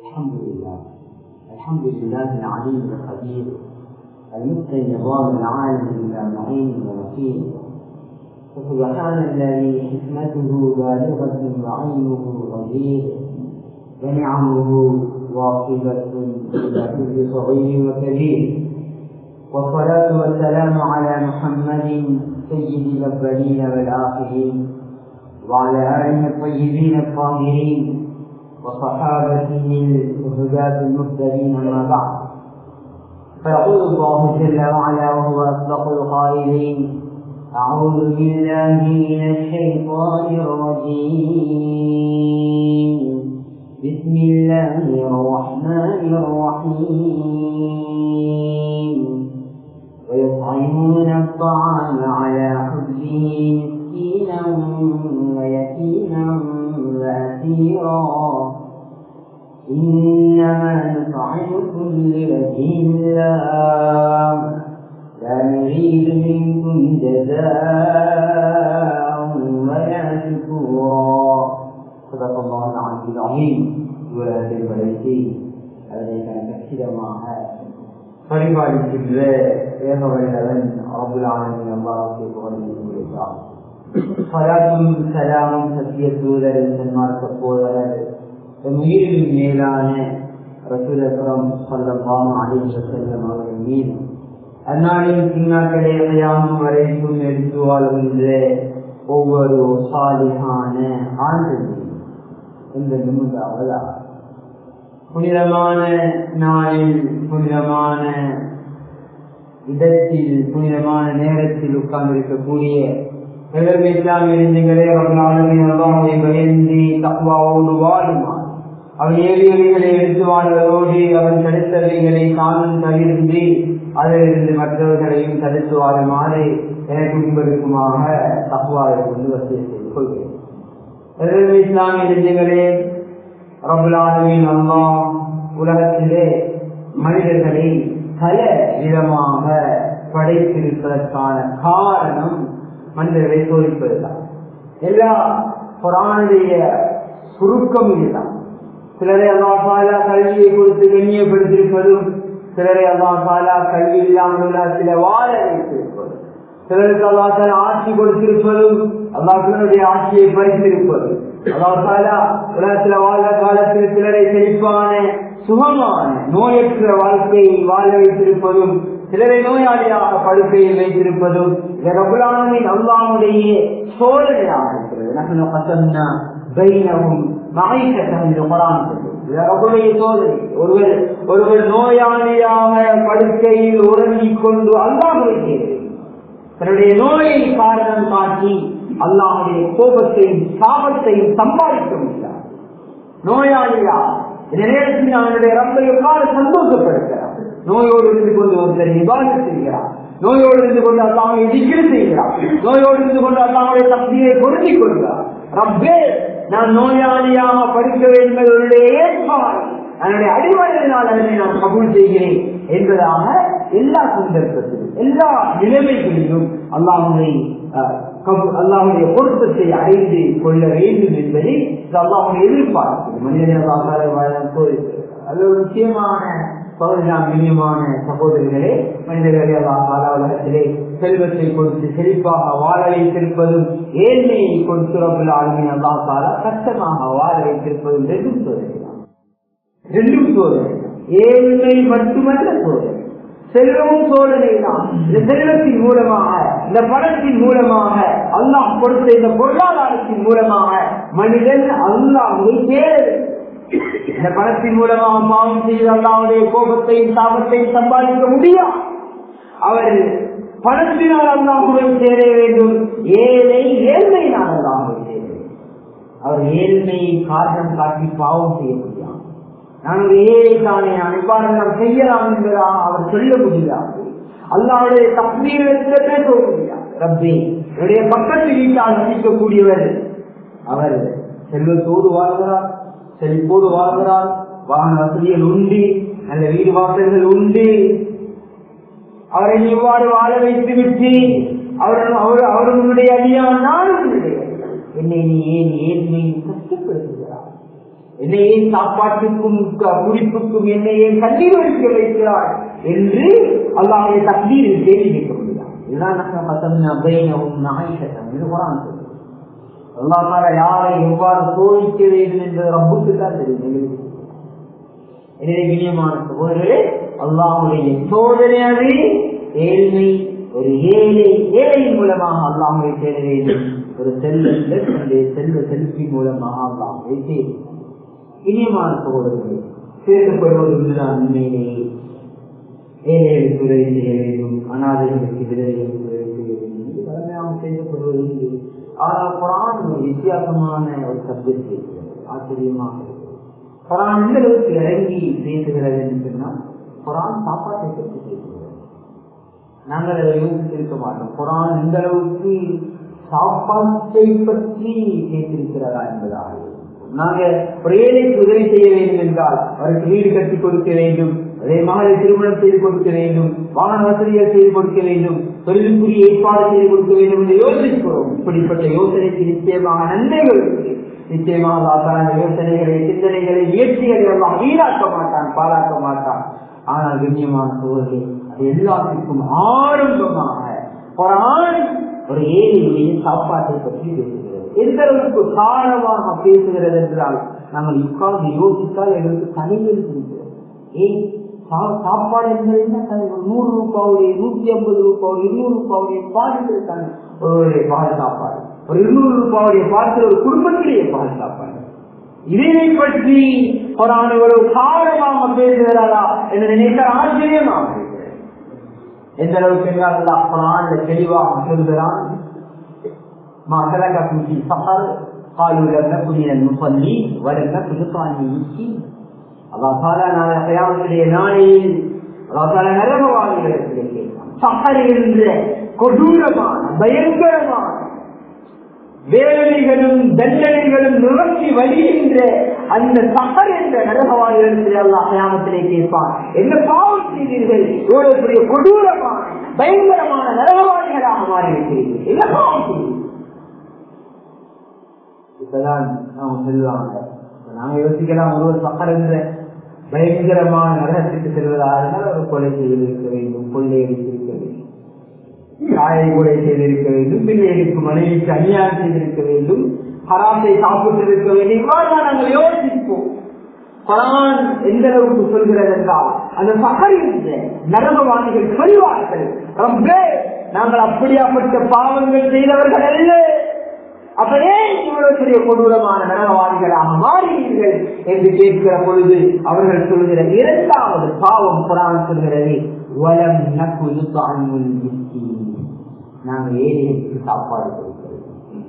الحمد لله الحمد لله العليم الخبير المبقي نظام العالم بلا معين ونصير فسبحان الذي حكمته بالغة وعينه غزير ونعمه واصبة إلى كل صغير وكبير والصلاة والسلام على محمد سيد الأولين والآخرين وعلى آله الطيبين الطاهرين وصحابته الهداة المهتدين أما بعد فيقول الله جل وعلا وهو أصدق القائلين أعوذ بالله من الشيطان الرجيم بسم الله الرحمن الرحيم ويطعمون الطعام على حبه مسكينا ويتيما وأسيرا إنما نطعمكم لوجه الله لا نريد منكم جزاء ولا شكورا صدق الله العلي العظيم இவரது வயசை அதை கச்சிதமாக பரிபாலிக்கின்ற ஏகவல்லவன் அபுலானன் அல்லாவுக்கு புகழ்ந்தார் சலாத்தும் சலாமும் சத்திய தூதர் சன்மார்க்க போதர் உயிரின் மேலான ரசூலபுரம் சொல்லலாம் அழிந்த செல்லம் அவர்கள் மீது அந்நாளின் பின்னாக்களே அடையாமல் வரைக்கும் எடுத்து வாழ்கின்ற ஒவ்வொரு சாலிகான ஆண்கள் இந்த நிமிடம் புனிதமான நாளில் புனிதமான இடத்தில் புனிதமான நேரத்தில் உட்கார்ந்திருக்கக்கூடிய எல்லாம் இருந்தீங்களே அவர்களாலுமே பயந்தி தக்குவாவோடு வாழுமா அவன் ஏவியவைகளை எடுத்து வாழ்வதோடு அவன் தடுத்தவைகளை தானும் தவிர்த்து அதிலிருந்து மற்றவர்களையும் தடுத்து வாழுமாறு எனக்கு உங்களுக்குமாக தக்குவாவை கொண்டு வசதி செய்து கொள்கிறேன் இஸ்லாமிய இருந்தீங்களே ரபுலாலுமின் அல்லா உலகத்திலே மனிதர்களை பல விதமாக படைத்திருப்பதற்கான காரணம் மனிதர்களை சோதிப்பதுதான் எல்லா புராணுடைய சுருக்கம் இதுதான் சிலரை அல்லாஹாலா கல்வியை கொடுத்து கண்ணியப்படுத்தியிருப்பதும் சிலரை அல்லாஹாலா கல்வி இல்லாமல் சில வாழ வைத்திருப்பதும் சிலருக்கு அல்லாஹால ஆட்சி கொடுத்திருப்பதும் அல்லாஹனுடைய ஆட்சியை பறித்திருப்பதும் அல்லாஹாலா உலகத்துல வாழ்ந்த காலத்தில் சிலரை செழிப்பான சுகமான நோயற்ற வாழ்க்கையை வாழ வைத்திருப்பதும் சிலரை நோயாளியாக படுக்கையில் வைத்திருப்பதும் ரகுலானின் அல்லாமுடைய சோதனையாக இருக்கிறது நகன பசன்னா பைனவும் சோதனை ஒருவர் ஒருவர் நோயாளியாக படுக்கையில் உறங்கிக் கொண்டு அல்லாஹுவை தன்னுடைய நோயை காரணம் காட்டி அல்லாஹுடைய கோபத்தையும் சாபத்தையும் சம்பாதிக்க முடியாது நோயாளியா இந்த நேரத்தில் அவனுடைய ரப்பை எவ்வாறு சந்தோஷப்படுத்துகிறார் நோயோடு இருந்து கொண்டு ஒருத்தர் நிவாரணம் செய்கிறார் நோயோடு இருந்து கொண்டு அல்லாமல் இடிக்கிற செய்கிறார் நோயோடு இருந்து கொண்டு அல்லாமுடைய சக்தியை பொருந்திக் கொள்கிறார் ரப்பே நான் நோயாளியாக படிக்க வேண்டும் என்னுடைய ஏற்பாடு அதனுடைய அடிப்படையினால் அதனை நான் கபூல் செய்கிறேன் என்பதாக எல்லா சந்தர்ப்பத்திலும் எல்லா நிலைமைகளிலும் அல்லாஹுடைய அல்லாஹுடைய பொருத்தத்தை அடைந்து கொள்ள வேண்டும் என்பதை அல்லாஹுடைய எதிர்பார்ப்பு மனிதர்கள் அது ஒரு முக்கியமான பகுதிதான் கண்ணியமான சகோதரிகளே மனிதர்களே அல்லாஹால உலகத்திலே செல்வத்தை கொடுத்து செழிப்பாக வாழ வைத்திருப்பதும் ஏழ்மையை கொடுத்து ரபுல் ஆளுமை அல்லாஹால கஷ்டமாக வாழ வைத்திருப்பதும் ரெண்டும் சோதனைதான் ரெண்டும் சோதனை ஏழ்மை மட்டுமல்ல சோதனை செல்வமும் சோதனை தான் இந்த செல்வத்தின் மூலமாக இந்த பணத்தின் மூலமாக அல்லாஹ் கொடுத்த இந்த பொருளாதாரத்தின் மூலமாக மனிதன் அல்லாஹை தேட இந்த பணத்தின் மூலமாக பாவம் செய்து அல்லாவுடைய கோபத்தையும் தாபத்தையும் சம்பாதிக்க முடியும் அவர் பணத்தினால் அல்லாஹுடன் சேர வேண்டும் ஏழை ஏழ்மையினால் அல்லாஹுவை சேர வேண்டும் அவர் ஏழ்மையை காரணம் காட்டி பாவம் செய்ய முடியாது நான் ஒரு ஏழை தானே நான் இவ்வாறு நாம் செய்யலாம் என்பதா அவர் சொல்ல முடியாது அல்லாவுடைய தப்மீரத்தில் பேச முடியாது ரப்பே என்னுடைய பக்கத்து வீட்டால் வசிக்கக்கூடியவர் அவர் செல்வத்தோடு வாழ்கிறார் செழிப்போடு வாழ்கிறார் வாகன வசதிகள் உண்டு நல்ல வீடு வாசல்கள் உண்டு அவரை இவ்வாறு வாழ வைத்து விட்டு அவர் அவர் அவர்களுடைய அடியான் நானும் என்னை நீ ஏன் ஏன் நீ கஷ்டப்படுத்துகிறார் என்னையே சாப்பாட்டுக்கும் க- குடிப்புக்கும் என்னையே கண்ணீர் வடிக்க வைக்கிறார் என்று அல்லாஹ்வுடைய தக்தீரில் கேள்வி கேட்க முடியாது இதுதான் நம்ம பசங்க பைனவும் நாய்கட்டம் இது குரான் சொல்லுது அல்லாஹ் தாலா யாரை எவ்வாறு சோதிக்க வேண்டும் என்பது ரப்புக்கு தான் தெரியும் எங்களுக்கு எனவே இனியமான சகோதரர்களே அல்லாஹுடைய சோதனை அது ஏழ்மை ஒரு ஏழை ஏழையின் மூலமாக அல்லாஹை தேட வேண்டும் ஒரு செல்வத்தில் தன்னுடைய செல்வ செலுத்தி மூலமாக அல்லாஹை தேடும் இனியமான சகோதரர்களே சேர்க்கப்படுவது இதுதான் உண்மையிலேயே ஏழைகளுக்கு உதவி செய்ய வேண்டும் அனாதைகளுக்கு விதவைகளுக்கு உதவி செய்ய வேண்டும் இது வளமையாக செய்யப்படுவது இது. ஆனால் குரான் ஒரு வித்தியாசமான ஒரு சப்ஜெக்ட் இருக்கிறது ஆச்சரியமாக இருக்கிறது குரான் எந்த அளவுக்கு இறங்கி பேசுகிறது என்று சொன்னால் குரான் சாப்பாட்டை பற்றி பேசுகிறது நாங்கள் அதை யோசித்திருக்க மாட்டோம் குரான் எந்த அளவுக்கு சாப்பாட்டை பற்றி பேசியிருக்கிறதா என்பதாக நாங்க ஒரு ஏழைக்கு உதவி செய்ய வேண்டும் என்றால் அவருக்கு வீடு கட்டி கொடுக்க வேண்டும் அதே மகளை திருமணம் செய்து கொடுக்க வேண்டும் வாகன வசதிகள் செய்து கொடுக்க வேண்டும் தொழிலுக்குரிய ஏற்பாடு செய்து கொடுக்க வேண்டும் என்று யோசிக்கிறோம் இப்படிப்பட்ட யோசனைக்கு நிச்சயமாக நன்மைகள் இருக்கு நிச்சயமாக அல்லாஹ் யோசனைகளை சிந்தனைகளை முயற்சிகளை எல்லாம் வீணாக்க மாட்டான் பாராட்ட மாட்டான் ஆனால் கண்ணியமான சோழர்கள் அது எல்லாத்திற்கும் ஆரம்பமாக ஒரு ஆண் ஒரு ஏழையுடைய சாப்பாட்டை பற்றி பேசுகிறது எந்த அளவுக்கு காரணமாக பேசுகிறது என்றால் நாங்கள் உட்கார்ந்து யோசித்தால் எங்களுக்கு தனியில் இருக்கிறது ஏன் சா- சாப்பாடு என்பது என்ன தனி ஒரு நூறு ரூபாவுடைய நூத்தி ஐம்பது ரூபாவுடைய இருநூறு ரூபாவுடைய பாடல் இருக்காங்க ஒருவருடைய பால் சாப்பாடு ஒரு இருநூறு ரூபாவுடைய பாடத்தில் ஒரு குடும்பத்திலேயே பால் சாப்பாடு இதனை பற்றி ஒரு ஒரு காரணமாக பேசுகிறாரா என்று நினைத்த ஆச்சரியமாக இருக்கிறது. எந்த அளவுக்கு என்றால் அல்லாஹ் குர்ஆன்ல தெளிவாக சொல்கிறான் ما سلككم في سقر قالوا لم نكن من المصلين ولم نكن نطعم المسكين அல்லாஹ் தாலா நாளை கயாமத்துடைய நாளில் அல்லாஹ் தாலா நரகவாதிகளிடத்திலே கேட்பான் சஹர் என்ற கொடூரமான பயங்கரமான வேதனைகளும் தண்டனைகளும் நுழைச்சி வழிகின்ற அந்த சஹர் என்ற நரகவாதிகளிடத்திலே அல்லாஹ் கயாமத்திலே கேட்பான் என்ன பாவம் செய்தீர்கள் இவ்வளவு பெரிய கொடூரமான பயங்கரமான நரகவாதிகளாக மாறிவிட்டீர்கள் என்ன பாவம் செய்தீர்கள் இப்பதான் அவங்க சொல்லுவாங்க இப்ப நாங்க யோசிக்கலாம் ஒருவர் சக்கர் என்ற பயங்கரமான நரகத்துக்கு செல்வதாக இருந்தால் ஒரு கொலை செய்திருக்க வேண்டும் கொள்ளை அடித்திருக்க வேண்டும் தாயை கொலை செய்திருக்க வேண்டும் பிள்ளைகளுக்கு மனைவிக்கு அநியாயம் செய்திருக்க வேண்டும் ஹராத்தை சாப்பிட்டிருக்க வேண்டும் இவ்வாறு நாங்கள் யோசிப்போம் குரான் எந்த அளவுக்கு சொல்கிறது என்றால் அந்த சகர் என்ற நரகவாதிகள் சொல்வார்கள் ரப்பே நாங்கள் அப்படியாப்பட்ட பாவங்கள் செய்தவர்கள் அல்ல அப்படியே இவ்வளவு பெரிய கொடூரமான நரகவாதிகளாக மாறினீர்கள் என்று கேட்கிற பொழுது அவர்கள் சொல்கிற இரண்டாவது பாவம் குரான் சொல்கிறது வலம் நக்கு யுத்தான்முல் மிஸ்கீன். நாங்கள் ஏழைகளுக்கு சாப்பாடு கொடுக்கிறோம்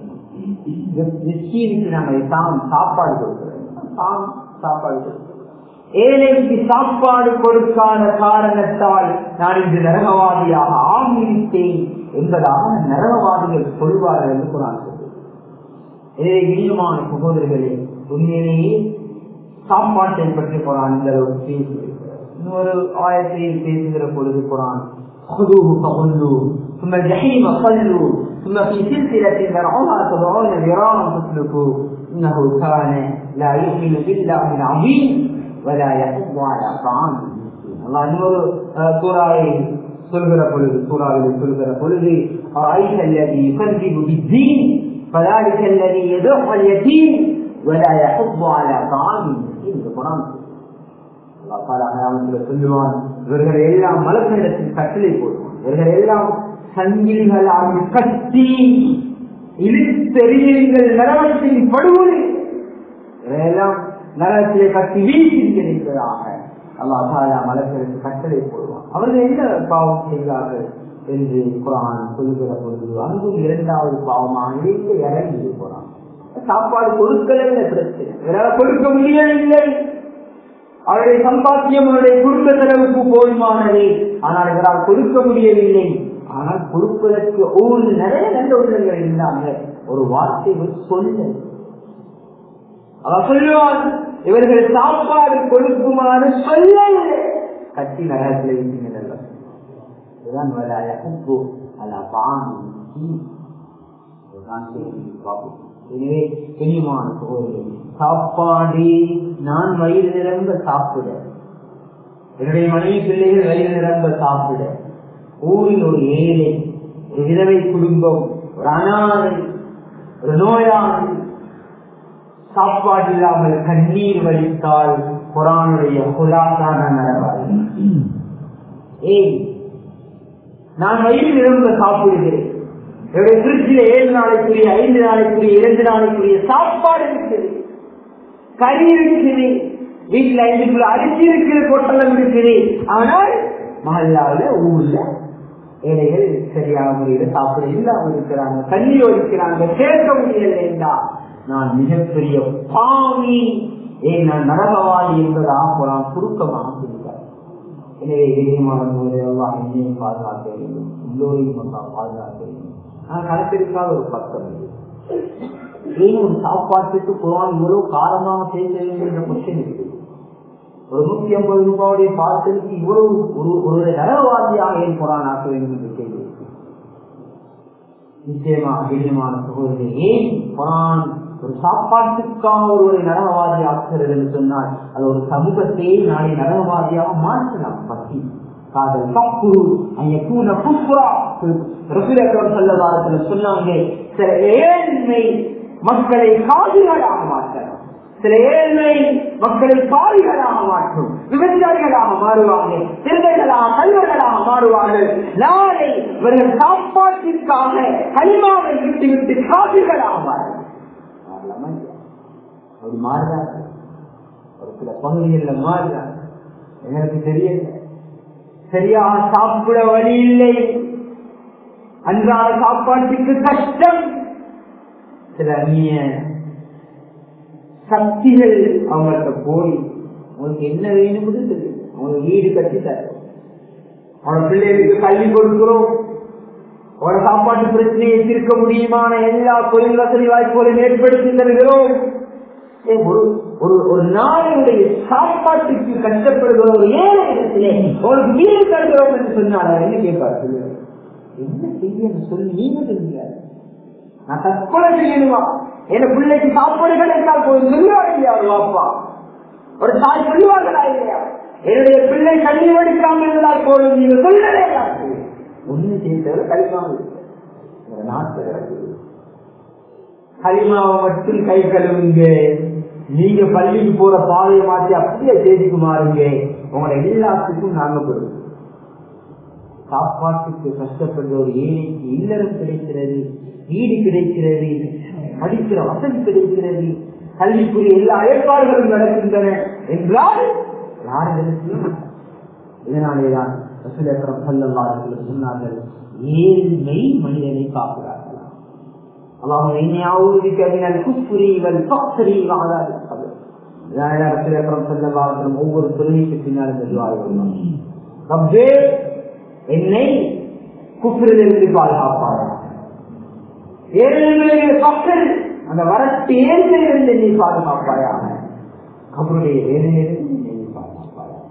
மிஸ்கீனுக்கு நாங்கள் தாம் சாப்பாடு கொடுக்கிறோம் தாம் சாப்பாடு கொடுக்கிறோம் ஏழைக்கு சாப்பாடு கொடுக்காத காரணத்தால் நான் இன்று நரகவாதியாக ஆகிவிட்டேன் என்பதாக நரகவாதிகள் சொல்வார்கள் என்று குரான் சொல்கிறது எனவே இனியமான சகோதரர்களே உண்மையிலேயே சாப்பாட்டை பற்றி குரான் இந்த அளவுக்கு பேசியிருக்கிறார் இன்னொரு ஆயத்தையில் பேசுகிற பொழுது குரான் خذوه فغلوه ثم الجحيم صلوا ثم في سلسلة ذرعها سبعون ذراعا فاسلكوه إنه كان لا يؤمن بالله العظيم ولا يحض على طعام المسكين الله இன்னொரு அஹ், சூறாவை சொல்கிற பொழுது சூறாவில் சொல்கிற பொழுது أرأيت الذي يكذب بالدين فذلك الذي يدعو اليتيم ولا يحض على طعام المسكين இந்த குரான் அல்லாஹ் தாலா கயாமத்தில் சொல்லுவான் இவர்கள் எல்லாம் மலர்களிடத்தில் கட்டளை போடுவான் இவர்கள் எல்லாம் சங்கிலிகளால் கட்டி இழுத்தெறியுங்கள் நரகத்தின் படுகொலை இவையெல்லாம் நரகத்திலே கட்டி வீசியிருக்கிறதாக அல்லாஹ் தாலா மலர்களுக்கு கட்டளை போடுவான் அவர்கள் என்ன பாவம் செய்கிறார்கள் என்று குரான் சொல்லுகிற பொழுது அங்கும் இரண்டாவது பாவமாக இணைந்து இறங்கி போறான் சாப்பாடு கொடுக்கல பிரச்சனை இவரால் கொடுக்க முடியவில்லை அவருடைய சம்பாத்தியம் அவருடைய குடும்ப செலவுக்கு போதுமானது ஆனால் இவரால் கொடுக்க முடியவில்லை ஆனால் கொடுப்பதற்கு ஒவ்வொரு நிறைய நல்ல உள்ளங்கள் இருந்தாங்க ஒரு வார்த்தை ஒரு சொல்ல அவர் சொல்லுவான் இவர்கள் சாப்பாடு கொடுக்குமாறு சொல்லவில்லை கட்டி நகரத்தில் இருக்கிறது இதுதான் வராய உப்பு அல்ல பாணி இதுதான் கேள்வி பார்ப்போம் எனவே கண்ணியமான சகோதரர் சாப்பாடு நான் வயிறு நிரம்ப சாப்பிட என்னுடைய மனைவி பிள்ளைகள் வயிறு நிரம்ப சாப்பிட ஊரில் ஒரு ஏழை ஒரு விதவை குடும்பம் ஒரு அனாதை ஒரு நோயாளி சாப்பாடு இல்லாமல் கண்ணீர் வலித்தால் குரானுடைய குலாசான நடவாது ஏய் நான் வயிறு நிரம்ப சாப்பிடுகிறேன் என்னுடைய திருச்சியில ஏழு நாளைக்குரிய ஐந்து நாளைக்குரிய இரண்டு நாளைக்குரிய சாப்பாடு இருக்குது கறி இருக்குது வீட்டுல ஐந்து கிலோ அரிசி இருக்குது பொட்டலம் இருக்குது ஆனால் மகல்லாவில ஊர்ல ஏழைகள் சரியான முறையில சாப்பிட இல்லாமல் இருக்கிறாங்க தண்ணி ஒழிக்கிறாங்க சேர்க்க முடியலைண்டா நான் மிகப்பெரிய பாவி ஏன் நான் நரகவாதி என்பதாக குரான் சுருக்கமாக சொல்லுவார் எனவே எதிரிமான போது எல்லாம் என்னையும் பாதுகாக்க வேண்டும் எல்லோரையும் எல்லாம் பாதுகாக்க வேண்டும் நான் கணக்கெடுக்காத ஒரு பக்கம் இது ஏன் ஒரு சாப்பாட்டுக்கு குரான் இவ்வளவு காரணமாக பேச வேண்டும் என்ற கொஸ்டின் இருக்குது ஒரு நூத்தி ஐம்பது ரூபாவுடைய பார்சலுக்கு இவ்வளவு ஒரு ஒரு நரகவாதியாக ஏன் குரான் ஆக்க வேண்டும் என்று கேள்வி இருக்கு. நிச்சயமா அதிகமான சகோதரர் ஏன் குரான் ஒரு சாப்பாட்டுக்காக ஒருவரை நரகவாதி ஆக்குகிறது என்று சொன்னால் அது ஒரு சமூகத்தையே நாளை நரகவாதியாக மாற்றலாம் பற்றி காதல் தப்புரு அங்கே கூன புப்புரா ரசூலக்கரம் செல்லதாரத்தில் சொன்னாங்க சில ஏழ்மை மக்களை காதுகளாக மாற்றலாம் சில ஏழ்மை மக்களை பாவிகளாக மாற்றும் விவசாயிகளாக மாறுவாங்க திருடர்களாக கல்வர்களாக மாறுவார்கள் நாளை இவர்கள் சாப்பாட்டிற்காக களிமாவை விட்டு விட்டு காவிர்களாக மாறுவார்கள் மாறலாமா இல்லையா? அப்படி மாறுறாங்க ஒரு சில பகுதிகளில் மாறுறாங்க எனக்கு தெரியல சரியா சாப்பிட வழி இல்லை அன்றாட சாப்பாட்டுக்கு கஷ்டம் சில அந்நிய சக்திகள் அவங்கள்ட்ட போய் உங்களுக்கு என்ன வேணும்னு தெரியும் அவங்க வீடு கட்டி தரும் அவன பிள்ளைகளுக்கு கல்வி கொடுக்கிறோம் அவன சாப்பாட்டு பிரச்சனையை தீர்க்க முடியுமான எல்லா தொழில் வசதி வாய்ப்புகளையும் ஏற்படுத்தி தருகிறோம் ஏ, ஒரு ஒரு ஒரு நாளுடைய சாப்பாட்டுக்கு கஷ்டப்படுகிற ஒரு ஏழை இடத்திலே ஒரு வீடு தருகிறோம் என்று சொன்னார் அவர் என்ன கேட்பார் சொல்லுங்க என்ன செய்யணும் சொல்லி நீங்க சொல்லுங்க நான் தற்கொலை செய்யணுமா என் பிள்ளைக்கு சாப்பாடு கிடைத்தால் போய் சொல்லுவாங்க இல்லையா ஒரு அப்பா ஒரு தாய் சொல்லுவாங்களா இல்லையா என்னுடைய பிள்ளை கல்வி எடுக்காமல் இருந்தால் போதும் நீங்க சொல்லவே ஒண்ணு செய்தவரை கலிமாவில் நாட்டு கலிமாவை மட்டும் கை கழுவுங்க நீங்க பள்ளிக்கு போற பாதையை மாற்றி அப்படியே செய்திக்கு மாறுங்க உங்களோட எல்லாத்துக்கும் நாங்க போடுவோம் சாப்பாட்டுக்கு கஷ்டப்படுற ஒரு ஏழைக்கு இல்லறம் கிடைக்கிறது வீடு கிடைக்கிறது படிக்கிற வசதி கிடைக்கிறது கல்விக்குரிய எல்லா ஏற்பாடுகளும் நடக்கின்றன என்றால் யாரும் நினைச்சியும் இதனாலேதான் ரசூலுல்லாஹி ஸல்லல்லாஹு அலைஹி வஸல்லம் சொன்னார்கள் ஏழ்மை மனிதனை காக்கிறார்கள் اللهم إني أعوذ بك من الكفر والفقر وعذاب القبر இதனால ரசூல் அக்ரம் ஸல்லல்லாஹு அலைஹி வஸல்லம் ஒவ்வொரு தொழுகைக்கு பின்னால் இந்த துஆவை ஓதுவாங்க ரப்பே என்னை குஃப்ரிலிருந்து பாதுகாப்பாயாக ஏழைகளுடைய பக்கல் அந்த வரட்டு ஏழ்மையிலிருந்து என்னை பாதுகாப்பாயாக கபருடைய வேலையிலிருந்து என்னை பாதுகாப்பாயாக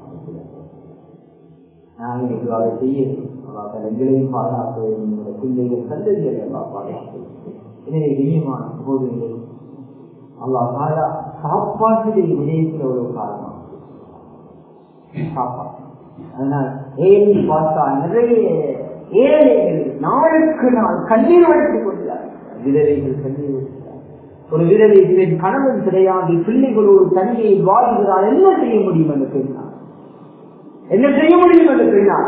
நான் இன்னைக்கு அதை செய்ய அல்லாஹ் எங்களையும் பாதுகாக்க வேண்டும் எங்களுடைய பிள்ளைகள் சந்ததிகளை எல்லாம் பாதுகாக்க வேண்டும் எனவே இனியமான சகோதரிகள் அல்லாஹ் தாலா சாப்பாட்டுடைய விடயத்தில் ஒரு காரணம் சாப்பாடு அதனால் ஏழை பார்த்தா நிறைய ஏழைகள் நாளுக்கு நாள் கண்ணீர் வளர்த்துக் கொள்கிறார் விதவைகள் கண்ணீர் வளர்க்கிறார் ஒரு விதவை பெண் கணவன் கிடையாது பிள்ளைகளோடு தனியை வாழ்கிறார் என்ன செய்ய முடியும் என்று பெண்ணார் என்ன செய்ய முடியும் என்று பெண்ணார்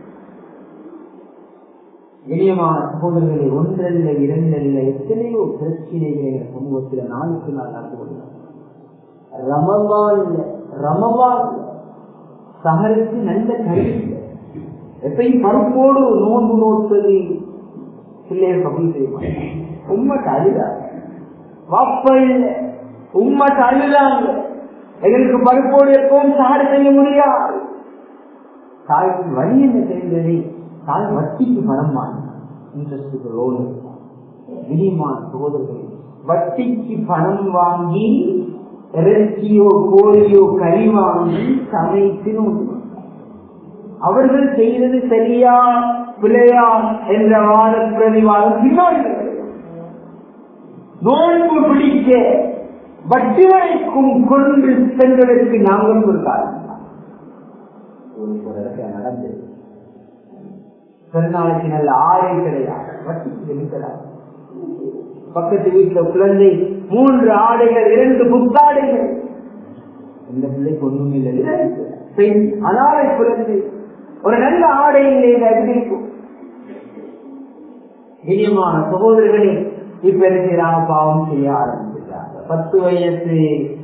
இனியமான சகோதரர்களை ஒன்றல்ல இரண்டல்ல எத்தனையோ பிரச்சனைகளை எங்கள் சமூகத்தில் நாளுக்கு நாள் நடந்து கொள்கிறார் ரமவான் ரமவான் சகருக்கு நல்ல கல்வி எப்பயும் பருப்போடு நோன்பு நோட்பது பிள்ளைகள் கபூல் செய்ய மாட்டாங்க உண்மைக்கு அழுதா வாப்ப இல்லை உண்மைக்கு அழுதாங்க எங்களுக்கு பருப்போடு எப்பவும் சாடு செய்ய முடியாது தாய்க்கு வழி என்ன தெரிந்தது தாய் வட்டிக்கு பணம் வாங்கினார் இன்ட்ரெஸ்டுக்கு லோன் விதிமான சகோதரர்கள் வட்டிக்கு பணம் வாங்கி இறைச்சியோ கோழியோ கறி வாங்கி சமைத்து நோக்குவாங்க அவர்கள் செய்தது சரியா பிள்ளையா என்ற வாத பிரதிவாதம் பின்னாடி நோன்பு பிடிக்க வட்டி வரைக்கும் கொண்டு சென்றதற்கு நாங்கள் ஒரு காரணம் ஒரு இடத்துல நடந்தது பிறநாளைக்கு நல்ல ஆடை கிடையாது வட்டிக்கு இருக்கிறார் பக்கத்து வீட்டுல குழந்தை மூன்று ஆடைகள் இரண்டு புத்தாடைகள் இந்த பிள்ளைக்கு ஒண்ணும் இல்லை பெண் அனாதை குழந்தை ஒரு நல்ல ஆடை இல்லை எப்படி இருக்கும் இனியமான சகோதரர்களே இப்ப இருக்கிறாங்க பாவம் செய்ய ஆரம்பிச்சிருக்காங்க பத்து வயசு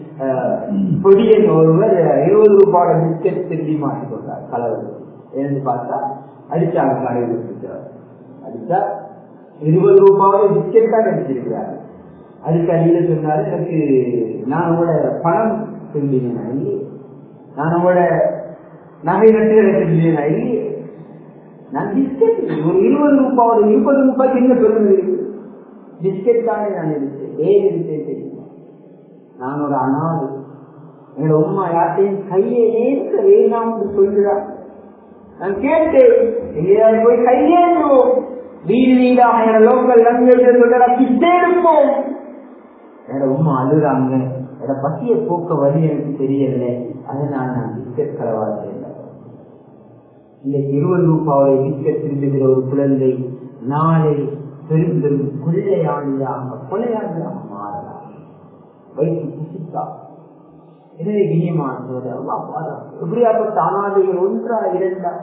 பொடியன் ஒருவர் இருபது ரூபாய் பிஸ்கெட் திரும்பி மாட்டிக்கொண்டார் கலவர் என்று பார்த்தா அடிச்சாங்க கடையில் அடிச்சா இருபது ரூபாய் பிஸ்கெட் தான் அடிச்சிருக்கிறாரு அதுக்கு அடியில சொன்னாரு எனக்கு நான் உங்களோட பணம் திரும்பினேன் இல்லையே நான் உங்களோட நகை நட்டுகளை திரும்பினேன் இல்லையே நான் பிஸ்கெட் ஒரு இருபது ரூபாய் ஒரு முப்பது ரூபாய்க்கு என்ன பெருமை இருக்கு பிஸ்கெட் தானே நான் எடுத்தேன் ஏன் எடுத்தேன் தெரியுமா நான் ஒரு அனாது என்னோட உமா யார்ட்டையும் கையை ஏற்க வேணாம்னு சொல்கிறார் நான் கேட்டேன் எங்கேயாவது போய் கையேந்தோம் வீடு வீடாக என்னோட லோக்கல் லாங்குவேஜ் சொல்ற பிச்சை எடுப்போம் என்னோட உமா அழுறாங்க என்னோட பசிய போக்க வழி எனக்கு தெரியல அதனால நான் பிஸ்கெட் கலவா செய்யல இன்னைக்கு இருபது ரூபாவை பிஸ்கெட் திரும்புகிற ஒரு குழந்தை நாளை பெரும் பெரும் கொள்ளையாளியாக கொலையாளியாக மாறலாம் வயிற்று புசித்தா எனவே இனியமான எப்படியாப்பட்ட அனாதைகள் ஒன்றா இரண்டா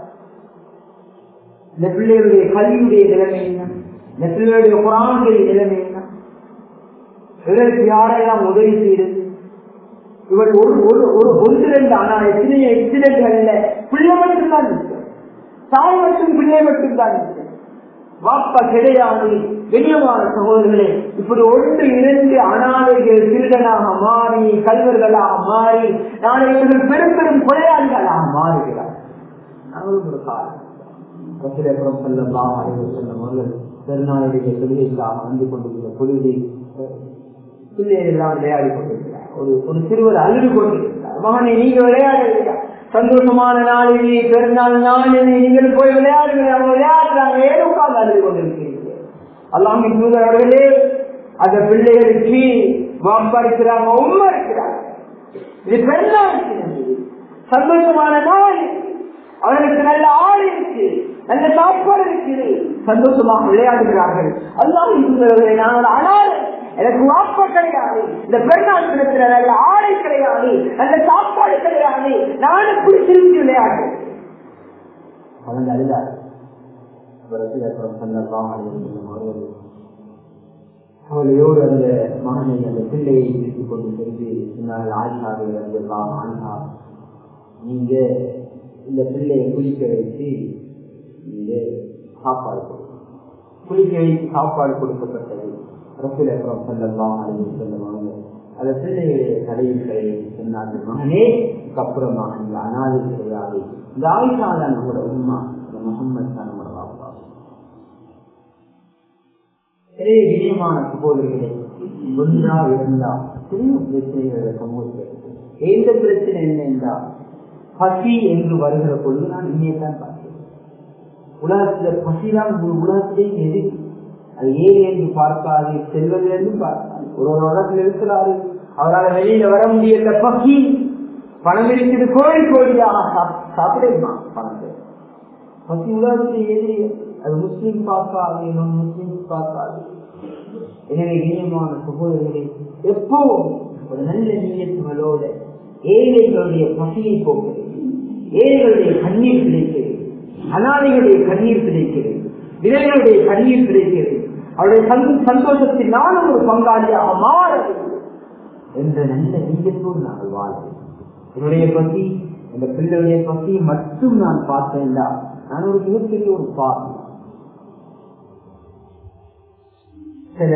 இந்த பிள்ளைகளுடைய கல்வியுடைய நிலைமை என்ன இந்த பிள்ளைகளுடைய குரானுடைய நிலைமை என்ன இவருக்கு யாரெல்லாம் உதவி செய்யுது இவள் ஒரு ஒரு ஒரு ஒன்று ரெண்டு ஆனால் எத்தனையோ எக்ஸிடென்ட்கள்ல பிள்ளை மட்டும்தான் இருக்கு தாய் மட்டும் பிள்ளை மட்டும்தான் இருக்கு வாப்பா கிடையாது வெளியமான சகோதரர்களே இப்படி ஒன்று இரண்டு அனாதைகள் திருடனாக மாறி கல்வர்களாக மாறி நாளை இவர்கள் பெரும் பெரும் கொலையாளிகளாக மாறுகிறார் நாங்களும் ஒரு காலம் ரசிலேபுரம் செல்லலாம் அனைவர் செல்லும் அவர்கள் பெருநாளுடைய தொழுகைக்காக வந்து கொண்டிருக்கிற பொழுதை பிள்ளைகள் எல்லாம் விளையாடி கொண்டிருக்கிறார் ஒரு ஒரு சிறுவர் அழுது கொண்டிருக்கிறார் மகனை நீங்க விளையாடுறீங்க சந்தோஷமான நாளிலே பெருநாள் நாளிலே நீங்கள் போய் விளையாடுங்க அவங்க விளையாடுறாங்க ஏன் உட்கார்ந்து அழுது கொண்டிருக்கிறீங்க அல்லாமின் தூதரவர்களே அந்த பிள்ளைகளுக்கு வாப்பா இருக்கிறாங்க உண்மை இருக்கிறாங்க இது பெருநாள் சந்தோஷமான நாள் அவர்களுக்கு நல்ல ஆள் இருக்கு நல்ல சாப்பாடு இருக்குது சந்தோஷமாக விளையாடுகிறார்கள் அல்லாஹ் தூதரவர்களே நான் ஆனால் எனக்கு வாப்பா கிடையாது இந்த பெருநாள் தினத்துல நல்ல ஆடை கிடையாது நல்ல சாப்பாடு கிடையாது நான் எப்படி திரும்பி விளையாடு அவங்க அழுதார் அவளையோடு அந்த மகனை அந்த பிள்ளையை எடுத்துக் கொண்டு சென்று சொன்னார்கள் ஆயிஷாவை எல்லாம் ஆயிஷா நீங்க இந்த பிள்ளையை குளிக்க வச்சு நீங்க சாப்பாடு கொடுக்கணும் குளிக்க வைத்து சாப்பாடு கொடுக்கப்பட்டது ரசூல் அக்ரம் செல்லலாம் அப்படின்னு சொல்லுவாங்க அந்த பிள்ளைகளுடைய தலைவிகளை சொன்னார்கள் மகனே அப்புறமா இந்த அனாதை கிடையாது இந்த ஆயிஷா தான் நம்மளோட உண்மா இந்த முகம்மது தான் நம்மளோட வாப்பா எனவே விஜயமான சகோதரிகளே ஒன்றா இருந்தா சிறிய பிரச்சனைகளை சமூகத்தில் எந்த பிரச்சனை என்ன என்றால் பசி என்று வருகிற பொழுது நான் இங்கே தான் பார்த்தேன் உலகத்துல பசிதான் உலகத்திலே எதிர்க்கு அது ஏன் என்று பார்க்காது செல்வதிலிருந்து பார்க்காது ஒரு ஒரு இடத்துல இருக்கிறாரு அவரால் வெளியில வர முடியல பசி பணம் இருக்குது கோழி கோழியாக சாப்பிடுமா பணத்தை பசி உலகத்திலே எதிரி அது முஸ்லீம் பார்க்காது இன்னும் முஸ்லீம் பார்க்காது எனவே இனியமான சகோதரர்களே எப்பவும் ஒரு நல்ல நீயத்துகளோட ஏழைகளுடைய பசியை போக்குறது ஏழைகளுடைய கண்ணீர் கிடைக்கிறது அனாதைகளுடைய கண்ணீர் கிடைக்கிறது விதைகளுடைய கண்ணீர் கிடைக்கிறது அவருடைய சந்தோஷத்தில் நானும் ஒரு பங்காளியாக மாற என்ற நல்ல நீயத்தோடு நாங்கள் வாழ்வோம் என்னுடைய பசி இந்த பிள்ளையுடைய பசி மட்டும் நான் பார்த்தேன்டா நான் ஒரு மிகப்பெரிய ஒரு பாவி சில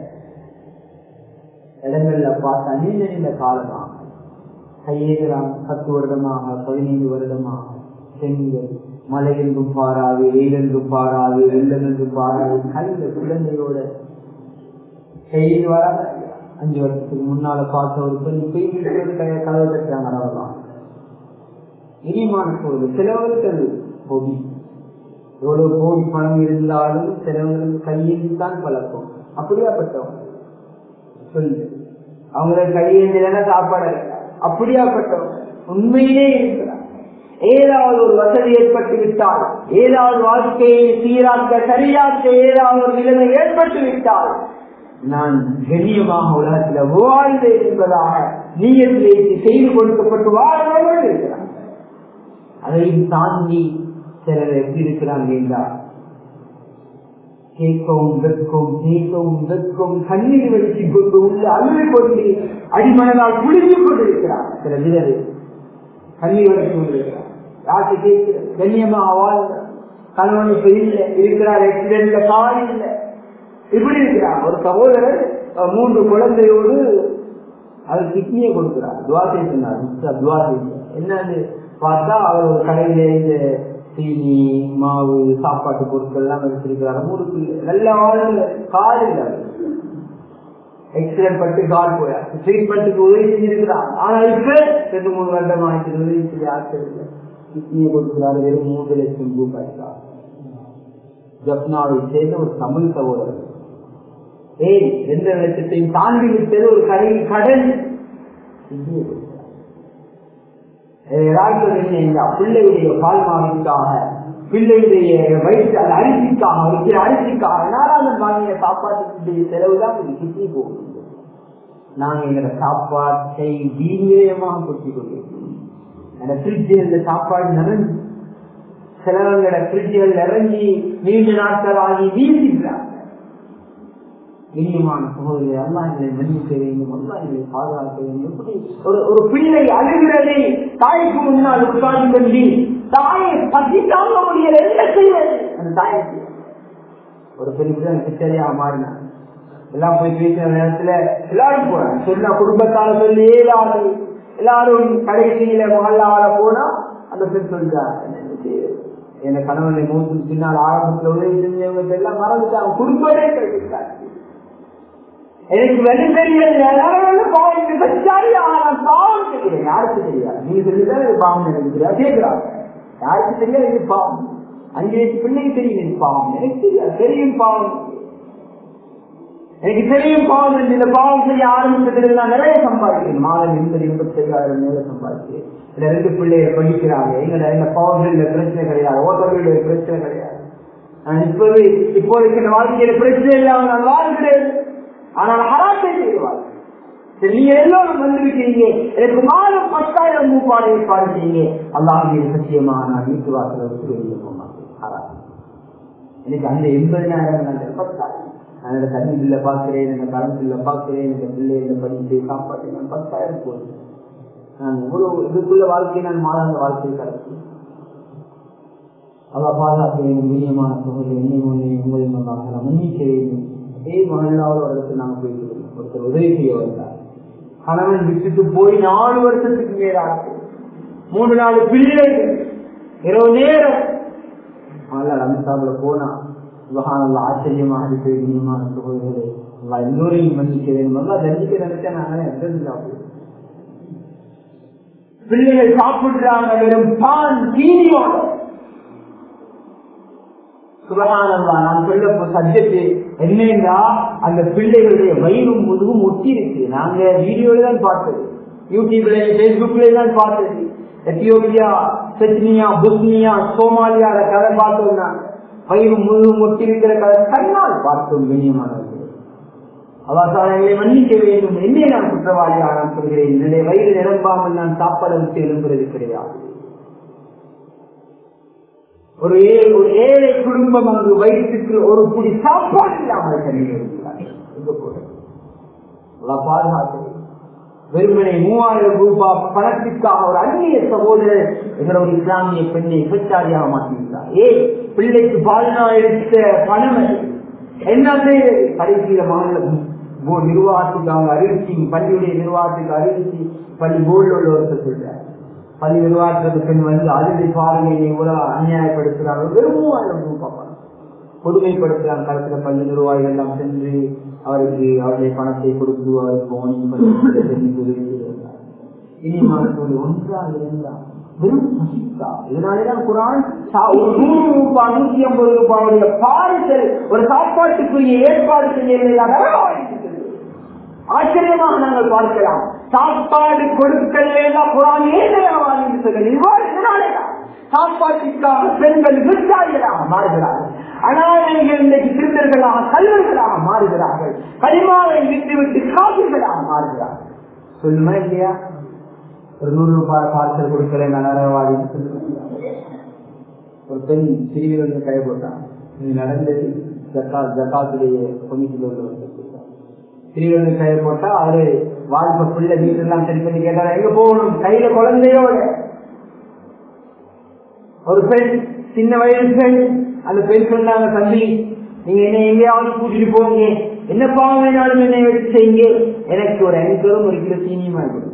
இடங்கள்ல பார்த்தா நீண்ட நீண்ட காலமாக கையேகிறான் பத்து வருடமாக பதினைந்து வருடமாக செங்கல் மழை என்றும் பாராது வெயில் என்றும் பாராது வெள்ளம் என்றும் பாராது கையில குழந்தையோட கையில் வராத அஞ்சு வருஷத்துக்கு முன்னால பார்த்த ஒரு பெண் பெண் கதவை தட்டாங்க அவ்வளவுதான் இனிமான பொருள் சிலவர்களுக்கு அது ஹோபி எவ்வளவு கோடி பணம் இருந்தாலும் சிலவங்களுக்கு கையில் தான் பழக்கம் அப்படியாப்பட்டவங்க சொல்லு அவங்களுக்கு கையேந்திரன சாப்பாடு அப்படியாப்பட்டவங்க உண்மையிலே இருக்கிறார் ஏதாவது ஒரு வசதி ஏற்பட்டு விட்டால் ஏதாவது வாழ்க்கையை சீராக்க சரியாக்க ஏதாவது ஒரு நிலைமை ஏற்பட்டு விட்டால் நான் கண்ணியமாக உலகத்தில் வாழ்ந்தேன் என்பதாக நீயத்திலே செய்து கொடுக்கப்பட்டு வாழ்வர்கள் இருக்கிறார் அதையும் தாண்டி சிலர் எப்படி இருக்கிறாங்க என்றால் கேட்கவும் வெட்கவும் கேட்கவும் வெட்கவும் கண்ணீர் வலிச்சு கொண்டு உள்ள அழுது கொண்டு அடிமனதால் குளிர்ந்து கொண்டிருக்கிறார் சில வீரர் கண்ணீர் வலிச்சு கொண்டிருக்கிறார் யாருக்கு கேட்கிறது கண்ணியமாக வாழ்ந்தார் கணவன் இப்ப இல்லை இருக்கிறார் ஆக்சிடென்ட்ல கால் இல்லை இப்படி இருக்கிறார் ஒரு சகோதரர் மூன்று குழந்தையோடு அது கிட்னியை கொடுக்கிறார் துவாசை சொன்னார் துவாசை என்னன்னு பார்த்தா அவர் ஒரு கடையில இந்த சீனி மாவு சாப்பாட்டு பொருட்கள் எல்லாம் வச்சிருக்கிறார் மூணு பிள்ளை நல்ல வாழ்ந்த கால் இல்லை எக்ஸிடென்ட் பட்டு கால் போயா ட்ரீட்மெண்ட்டுக்கு உதவி செஞ்சிருக்கிறார் ஆனா இப்ப ரெண்டு மூணு வருடம் ஆயிடுச்சு உதவி செய்ய ஆட்கள் இல்லை கிட்னியை கொடுக்கிறார் வெறும் மூன்று லட்சம் ரூபாய் தான் ஜப்னாவை சேர்ந்த ஒரு தமிழ் சகோதரர் ஏய் ரெண்டு லட்சத்தையும் தாண்டி விட்டது ஒரு கடை கடன் பிள்ளையுடைய பால்மாவிற்காக பிள்ளையுடைய வயிற்று அந்த அரிசிக்காக வைக்கிற அரிசிக்காக நாலாவது வாங்கிய சாப்பாட்டுடைய செலவு தான் கிட்னி போகும் நாங்க எங்களோட சாப்பாட்டை வீரியமாக கொட்டி கொண்டிருக்கோம் அந்த ஃப்ரிட்ஜில் சாப்பாடு நிறைஞ்சு சிலவங்களோட ஃப்ரிட்ஜுகள் இறங்கி நீண்ட நாட்கள் ஆகி வீசிக்கிறாங்க இனியமான சகோதரி அல்லா எங்களை மன்னிக்க வேண்டும் அல்லா எங்களை பாதுகாக்க வேண்டும் எப்படி ஒரு ஒரு பிள்ளை அழுகிறதை தாய்க்கு முன்னால் உட்கார்ந்து கொண்டு தாயை பசி தாங்க முடியல என்ன செய்வது அந்த தாய்க்கு ஒரு பெரிய கிச்சரியா மாறினான் எல்லாம் போய் பேசுற நேரத்துல எல்லாரும் போறாங்க சொன்னா குடும்பத்தால சொல்லி எல்லாரும் எல்லாரும் கடைசியில மகளால போனா அந்த பெண் சொல்றாங்க என் கணவனை மூத்து பின்னால் ஆரம்பத்தில் உதவி செஞ்சவங்க எல்லாம் மறந்துட்டாங்க குடும்பமே கிடைக்கிறாங்க எனக்கு வெளி தெரியல பாவம் விபச்சாரி ஆனா பாவம் தெரியும் யாருக்கு தெரியாது நீங்க சொல்லிதான் இது பாவம் எனக்கு தெரியாது கேட்கிறாங்க யாருக்கு தெரியாது இது பாவம் அஞ்சு வயசு பிள்ளைக்கு தெரியும் இது பாவம் எனக்கு தெரியாது தெரியும் பாவம் எனக்கு தெரியும் பாவம் இந்த பாவம் செய்ய ஆரம்பிச்சதுல நான் நிறைய சம்பாதிக்கிறேன் மாதம் எண்பது எண்பத்தி ஐயாயிரம் மேல சம்பாதிக்கிறேன் இந்த ரெண்டு பிள்ளைய படிக்கிறாங்க எங்க இந்த பவர்கள் பிரச்சனை கிடையாது ஓட்டர்களுடைய பிரச்சனை கிடையாது இப்போது இப்போதைக்கு இந்த வாழ்க்கையில பிரச்சனை இல்லாம நான் வாழ்கிறேன் ஆனால் ஹராத்தை செய்வார் நீங்க எல்லோரும் வந்திருக்கீங்க எனக்கு மாதம் பத்தாயிரம் ரூபாய் ஏற்பாடு செய்யுங்க அல்லாஹ் சத்தியமா நான் வீட்டு வாசல விட்டு வெளியே போக மாட்டேன் ஹராம் எனக்கு அந்த எண்பதினாயிரம் நான் பத்தாயிரம் நான் இந்த தண்ணி பில்ல பாக்குறேன் இந்த கரண்ட் பில்ல பாக்குறேன் இந்த பிள்ளைகளை படித்து சாப்பாட்டு நான் பத்தாயிரம் போதும் நான் இவ்வளவு இதுக்குள்ள வாழ்க்கையை நான் மாதாந்த வாழ்க்கையில் கடத்தி அவ பாதுகாக்க வேண்டும் மீனியமான சூழல் என்னை ஒன்றை உங்களை நான் மன்னிக்க வேண்டும் அதே மகளாவது இடத்துல நாங்கள் போயிட்டு ஒருத்தர் உதவி செய்ய வந்தார் கணவன் விட்டுட்டு போய் நாலு வருஷத்துக்கு மேலாச்சு மூணு நாலு பிள்ளைகள் இரவு நேரம் அவள் ரமசாப்ல போனா சுபகானல்ல ஆச்சரியமாக இருக்கு இனியமான சகோதரர்களே அல்லா எல்லோரையும் மன்னிக்க வேண்டும் நல்லா தண்டிக்க நினைச்சா நாங்களே எந்த பிள்ளைகள் சாப்பிடுறாங்க வெறும் பான் தீனியோட சுபகானல்லா நான் சொல்ல சப்ஜெக்ட் என்னன்னா அந்த பிள்ளைகளுடைய வயிறும் முதுகும் ஒட்டி இருக்கு நாங்க வீடியோல தான் பார்த்தது யூடியூப்ல பேஸ்புக்ல தான் பார்த்தது எத்தியோப்பியா செச்னியா புஸ்னியா சோமாலியா கதை பார்த்தோம்னா வயிறு முழுவதும் ஒட்டி இருக்கிற கதை கண்ணால் பார்த்தோம் கண்ணியமானது அவசாரங்களை மன்னிக்க வேண்டும் என்னே நான் குற்றவாளியாக நான் சொல்கிறேன் என்னுடைய வயிறு நிரம்பாமல் நான் சாப்பாடு விட்டு எழும்புறது கிடையாது ஒரு ஏழை ஒரு ஏழை குடும்பம் அங்கு வயிற்றுக்கு ஒரு குடி சாப்பாடு இல்லாமல் பாதுகாக்க வெறுமனை மூவாயிரம் ரூபாய் பணத்திற்காக ஒரு அந்நிய சகோதரர் எங்களோட இஸ்லாமிய பெண்ணை விபச்சாரியாக மாற்றியிருந்தார் ஏ பிள்ளைக்கு பால்னா எடுத்த பணம் என்ன செய்யுது கடைசியில மகள் நிர்வாகத்துக்கு அவங்க அறிவிச்சி பள்ளியுடைய நிர்வாகத்துக்கு அறிவிச்சி பள்ளி போர்டில் உள்ளவர்கள் சொல்றாரு பள்ளி நிர்வாகத்துக்கு பெண் வந்து அதிர்ச்சி பாருங்க இவ்வளவு அநியாயப்படுத்துறாங்க வெறும் மூவாயிரம் ரூபாய் பணம் கொடுமைப்படுத்துறாங்க கருத்துல பள்ளி நிர்வாகிகள் எல்லாம் சென்று அவருக்கு அவருடைய பணத்தை கொடுத்து அவருக்கு போனிங் பண்ணி உதவி செய்திருந்தார் இனி மருத்துவ ஒன்றாக இருந்தார் வெறும் பசிக்கா இதனாலதான் குரான் ஒரு நூறு ரூபாய் நூத்தி ஐம்பது ரூபாயுடைய பாரிசல் ஒரு சாப்பாட்டுக்குரிய ஏற்பாடு செய்ய ஆச்சரியமாக நாங்கள் பார்க்கலாம் சாப்பாடு கொடுக்கல குரான் ஏழையாவான் என்று சொல்லுங்கள் இவ்வாறு இதனாலேதான் சாப்பாட்டுக்காக பெண்கள் விவசாயிகளாக மாறுகிறார்கள் அனாதைகள் இன்றைக்கு திருந்தர்களாக கல்வர்களாக மாறுகிறார்கள் கரிமாவை விட்டுவிட்டு காவிர்களாக மாறுகிறார்கள் சொல்லுமா இல்லையா ஒரு நூறு ரூபாய் பார்சல் கொடுக்கல நான் நரவாதி ஒரு பெண் பிரிவில் வந்து கை போட்டான் இது நடந்தது ஜக்காத் ஜக்காத்துடைய கமிட்டியில் உள்ளவர் பிரிவில் வந்து கை போட்டா அவரு வாழ்க்கை பிள்ளை வீட்டெல்லாம் சரி பண்ணி கேட்டாரு எங்க போகணும் கையில குழந்தையோட ஒரு பெண் சின்ன வயசு பெண் அந்த பெண் சொன்னாங்க தம்பி நீங்க என்ன எங்கேயாவது கூட்டிட்டு போங்க என்ன பாவம் வேணாலும் என்னை வச்சு செய்யுங்க எனக்கு ஒரு ஐநூறு ஒரு கிலோ சீனியுமா கொடுங்க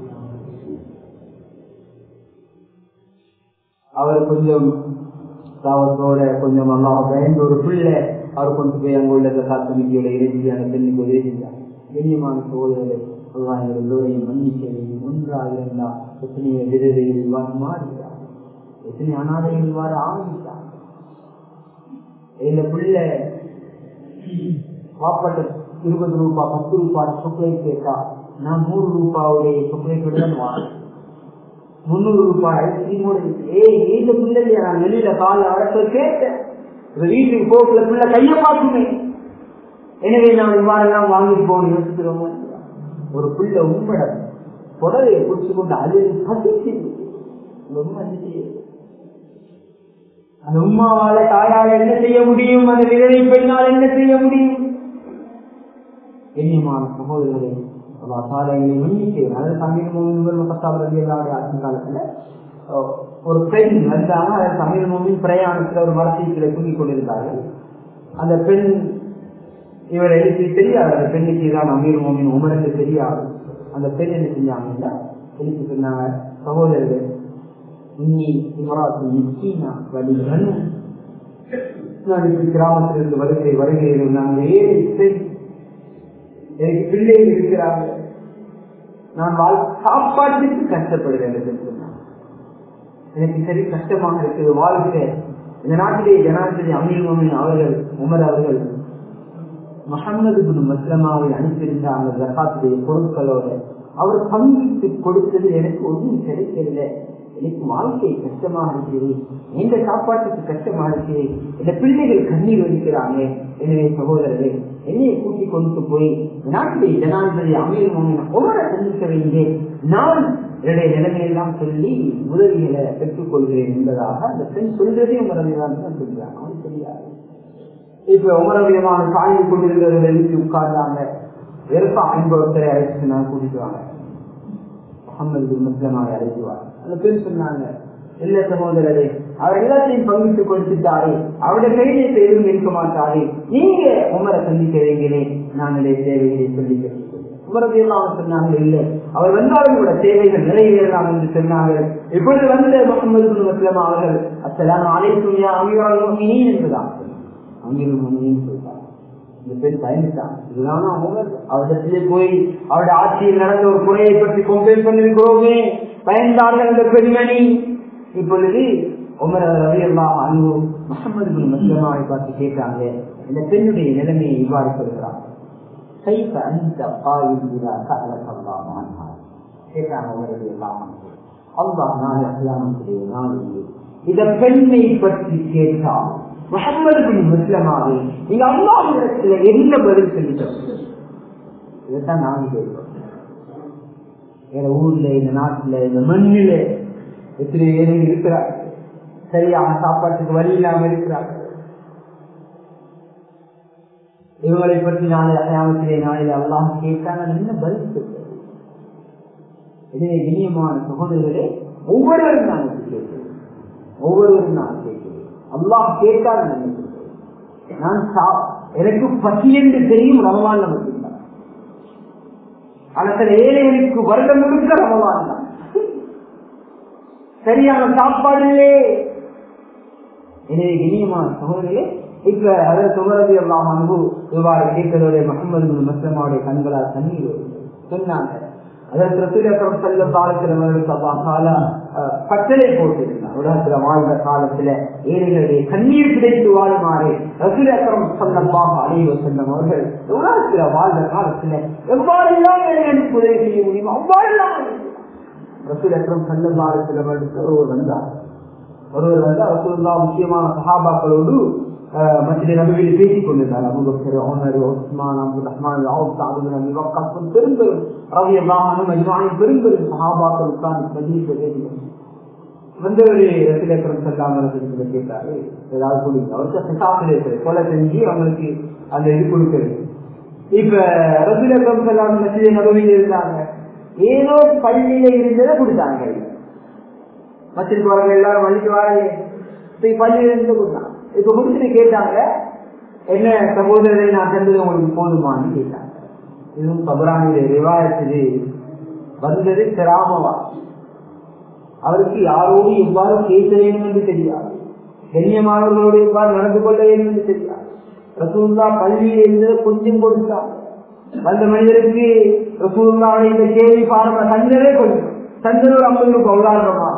அவர் கொஞ்சம் தாவத்தோட கொஞ்சம் அல்லாஹ் பயந்து ஒரு பிள்ளை அவர் கொண்டு போய் அங்க உள்ள காத்தமிக்கையோட இறைச்சி அந்த பெண்ணுக்கு உதவி செஞ்சார் கண்ணியமான சோதனை எல்லோரையும் மன்னிக்கவையும் ஒன்றாக இருந்தா எத்தனையோ விதவையில் இவ்வாறு மாறுகிறார் எத்தனை அனாதைகள் இவ்வாறு ஆரம்பித்தார் இந்த பிள்ளை வாப்பட்ட இருபது ரூபாய் பத்து ரூபாய் சாக்லேட் கேட்டா நான் நூறு ரூபாவுடைய சாக்லேட் தான் வாங்க முன்னூறு ரூபாய் ஐஸ்கிரீமோட ஏய் இந்த பிள்ளை இல்லையா நான் வெளியில கால அடக்க கேட்டேன் வீட்டுக்கு போக்குல பிள்ளை கைய பார்க்குமே எனவே நான் இவ்வாறெல்லாம் வாங்கிட்டு போகணும் யோசிக்கிறோம் ஒரு பிள்ளை உண்மட புடவையை பிடிச்சு கொண்டு அது பசிச்சு ரொம்ப அதிர்ச்சி. அந்த உமாவால தாயால் என்ன செய்ய முடியும் அந்த விதவை பெண்ணால் என்ன செய்ய முடியும் கண்ணியமான சகோதரர்களே சாலைகளை எண்ணிக்கை அதாவது தமிழ் மூமின் பத்தாவது ஆட்சி காலத்துல அஹ், ஒரு பெண் வந்தாங்க அதை தமிழ் மூமின் பிரயாணத்துல ஒரு மரத்தீக்கில தூங்கிக் கொண்டிருந்தார்கள் அந்த பெண் இவர் எழுதி தெரியாது அந்த பெண்ணுக்கு தான் அமீர் மோமின் உமருக்கு தெரியாது அந்த பெண் என்ன செஞ்சாங்கன்னா எழுதி சொன்னாங்க சகோதரர்கள் இன்னி இவராத்து நிச்சீனா வலிகன் நான் இப்படி கிராமத்திலிருந்து வருகை வருகிறேன் நாங்கள் ஏழு பெண் எனக்கு பிள்ளைகள் இருக்கிறாங்க நான் வாழ் சாப்பாட்டுக்கு கஷ்டப்படுகிறேன் என்று சொன்னாங்க எனக்கு சரி கஷ்டமாக இருக்குது வாழ்க்கை இந்த நாட்டிலே ஜனாதிபதி அமீர் மோமின் அவர்கள் உமர் அவர்கள் முகமது பின் மஸ்லமாவை அனுப்பியிருந்த அந்த ஜகாத்துடைய பொருட்களோட அவர் பங்கிட்டு கொடுத்தது எனக்கு ஒன்றும் கிடைக்கவில்லை எனக்கு வாழ்க்கை கஷ்டமாக இருக்கிறது எந்த சாப்பாட்டுக்கு கஷ்டமா இருக்கு இந்த பிள்ளைகள் கண்ணீர் வலிக்கிறாங்க எனவே சகோதரரே என்னையை கூட்டிக் கொண்டு போய் நாட்டிலே ஜனாதிபதி அமீர் மோமின் ஒவ்வொரு சந்திக்க வேண்டிய நான் என்னுடைய நிலைமையெல்லாம் சொல்லி உதவிகளை பெற்றுக் கொள்கிறேன் என்பதாக அந்த பெண் சொல்றதே உமரவிதான் தான் சொல்கிறாங்க அவன் தெரியாது இப்ப உமரவியமான சாமி கொண்டிருந்தவர்கள் எழுதி உட்கார்ந்தாங்க வெறுப்பா ஐம்பொருத்தரை அழைச்சு நான் கூட்டிட்டு வாங்க முகமது முஸ்லமாக அழைச்சுவார் அந்த பெண் சொன்னாங்க இல்ல சகோதரரே அவர் எல்லாத்தையும் பங்கிட்டு கொடுத்துட்டாரே அவருடைய கையிலே எதுவும் இருக்க மாட்டாரே நீங்க உமரை சந்திக்க வேண்டியதே நாங்களுடைய தேவைகளை சொல்லி உமரதையெல்லாம் சொன்னாங்க இல்லை அவர் வந்தாலும் கூட தேவைகள் நிறைவேறலாம் என்று சொன்னார்கள் இப்பொழுது வந்த முகமது முஸ்லம் அவர்கள் அத்தலாம் அனைத்தும் அமீரால் என்பதான் அமீர் சொல்றாங்க இந்த பெண் பயந்துட்டான் இதுதான் அவங்க அவரிடத்திலே போய் அவருடைய ஆட்சியில் நடந்த ஒரு குறையை பற்றி கம்ப்ளைண்ட் பண்ணிருக்கிறோமே பயந்தார்கள் அந்த பெண்மணி இப்பொழுது உமர் ரவி அல்லா அன்பு முகமது பின் மஸ்லமாவை பார்த்து கேட்டாங்க இந்த பெண்ணுடைய நிலைமையை இவ்வாறு சொல்கிறாங்க கைப்ப அந்த பாயுதா சகலமாக கேட்டாங்க உமர் ரவி அல்லா அல்லாஹ் நாளை அல்லாமத்துடைய நாளிலே இந்த பெண்ணை பற்றி கேட்டால் முகமது பின் முஸ்லமாவை நீங்க அல்லாஹிடத்துல என்ன பதில் சொல்லிட்டோம் இதைத்தான் நாங்க கேட்கிறோம் எங்க ஊர்ல இந்த நாட்டுல இந்த மண்ணில எத்தனை ஏழை இருக்கிறார் சரியான சாப்பாட்டுக்கு வழி இல்லாம இருக்கிறார் இவங்களை பற்றி நாளை அடையாளத்திலே நாளில் அல்லாஹ் கேட்டாங்க என்ன பதில் சொல்றது இதே இனியமான சகோதரர்களே ஒவ்வொருவரும் நாங்கள் கேட்கிறோம் ஒவ்வொருவரும் நான் கேட்கிறேன் அல்லாஹ் கேட்டால் நினைக்கிறேன் நான் எனக்கு பசி என்று தெரியும் ரமவான் மட்டும்தான் ஆனா சில ஏழைகளுக்கு வருடம் முழுக்க ரமவான் தான் சரியான சாப்பாடுலே எனவே இனியமான சகோதரியே இப்ப அதை சுமரதி எல்லாம் அன்பு இவ்வாறு கேட்கிறதோட முகமது முஸ்லமாவுடைய கண்களால் தண்ணீர் சொன்னாங்க அதற்கு ரசூல் அக்ரம் ஸல்லல்லாஹு அலைஹி வஸல்லம் அவர்கள் அஹ், பட்டளை போட்டிருந்தார் உலகத்துல வாழ்ந்த காலத்துல ஏழைகளுடைய கண்ணீர் கிடைத்து வாழுமாறு ரசூல் அக்ரம் சல்லல்லாஹு அலைஹி வஸல்லம் அவர்கள் உலகத்துல வாழ்ந்த காலத்துல எவ்வாறெல்லாம் ஏழைகளுக்கு உதவி செய்ய முடியுமோ அவ்வாறெல்லாம் ரசூல் அக்ரம் சல்லல்லாஹு அலைஹி வஸல்லம் அவர்கள் ஒருவர் வந்தார் ஒருவர் வந்து ரசூலுல்லா முக்கியமான சஹாபாக்களோடு மத்திய நபிகளில் பேசிக் கொண்டிருந்தார் Abu Bakr Omar Usman Abdul Rahman Auf சாது நபி வக்கம் பெரும்பெரும் ரவி அல்லாஹனும் அஜ்மானின் பெரும்பெரும் சஹாபாக்கள் உட்கார்ந்து மத்தியில் பேசிக் வந்து ஒரு ரசிகரம் செல்லாமல் கேட்டாரு ஏதாவது கொடுங்க அவருக்கு சாப்பிட இருக்கிறது கொலை செஞ்சு அவங்களுக்கு அந்த இது கொடுக்கிறது இப்ப ரசிகரம் செல்லாமல் மத்திய நபவியில் இருந்தாங்க ஏதோ பள்ளியில இருந்ததை கொடுத்தாங்க மச்சிற்கு வரவங்க எல்லாரும் வள்ளிக்கு வரலையே இப்ப பள்ளியில இருந்து கொடுத்தாங்க இப்ப முடிச்சுட்டு கேட்டாங்க என்ன சகோதரரை நான் சென்றது உங்களுக்கு போதுமான்னு கேட்டாங்க இதுவும் பபரானிலே ரிவாயத்திலே வந்தது கிராமவா அவருக்கு யாரோடு எவ்வாறு பேச வேண்டும் என்று தெரியாது கண்ணியமானவர்களோடு எவ்வாறு நடந்து கொள்ள வேண்டும் என்று தெரியாது ரசூல்லா பள்ளியில் இருந்தது கொஞ்சம் கொடுத்தாங்க வந்த மனிதருக்கு ரசூல்லாவுடைய இந்த கேள்வி பாருங்க சந்தரே கொஞ்சம் சந்தர் ஒரு ஐம்பது ரூபாய் உதாரணமா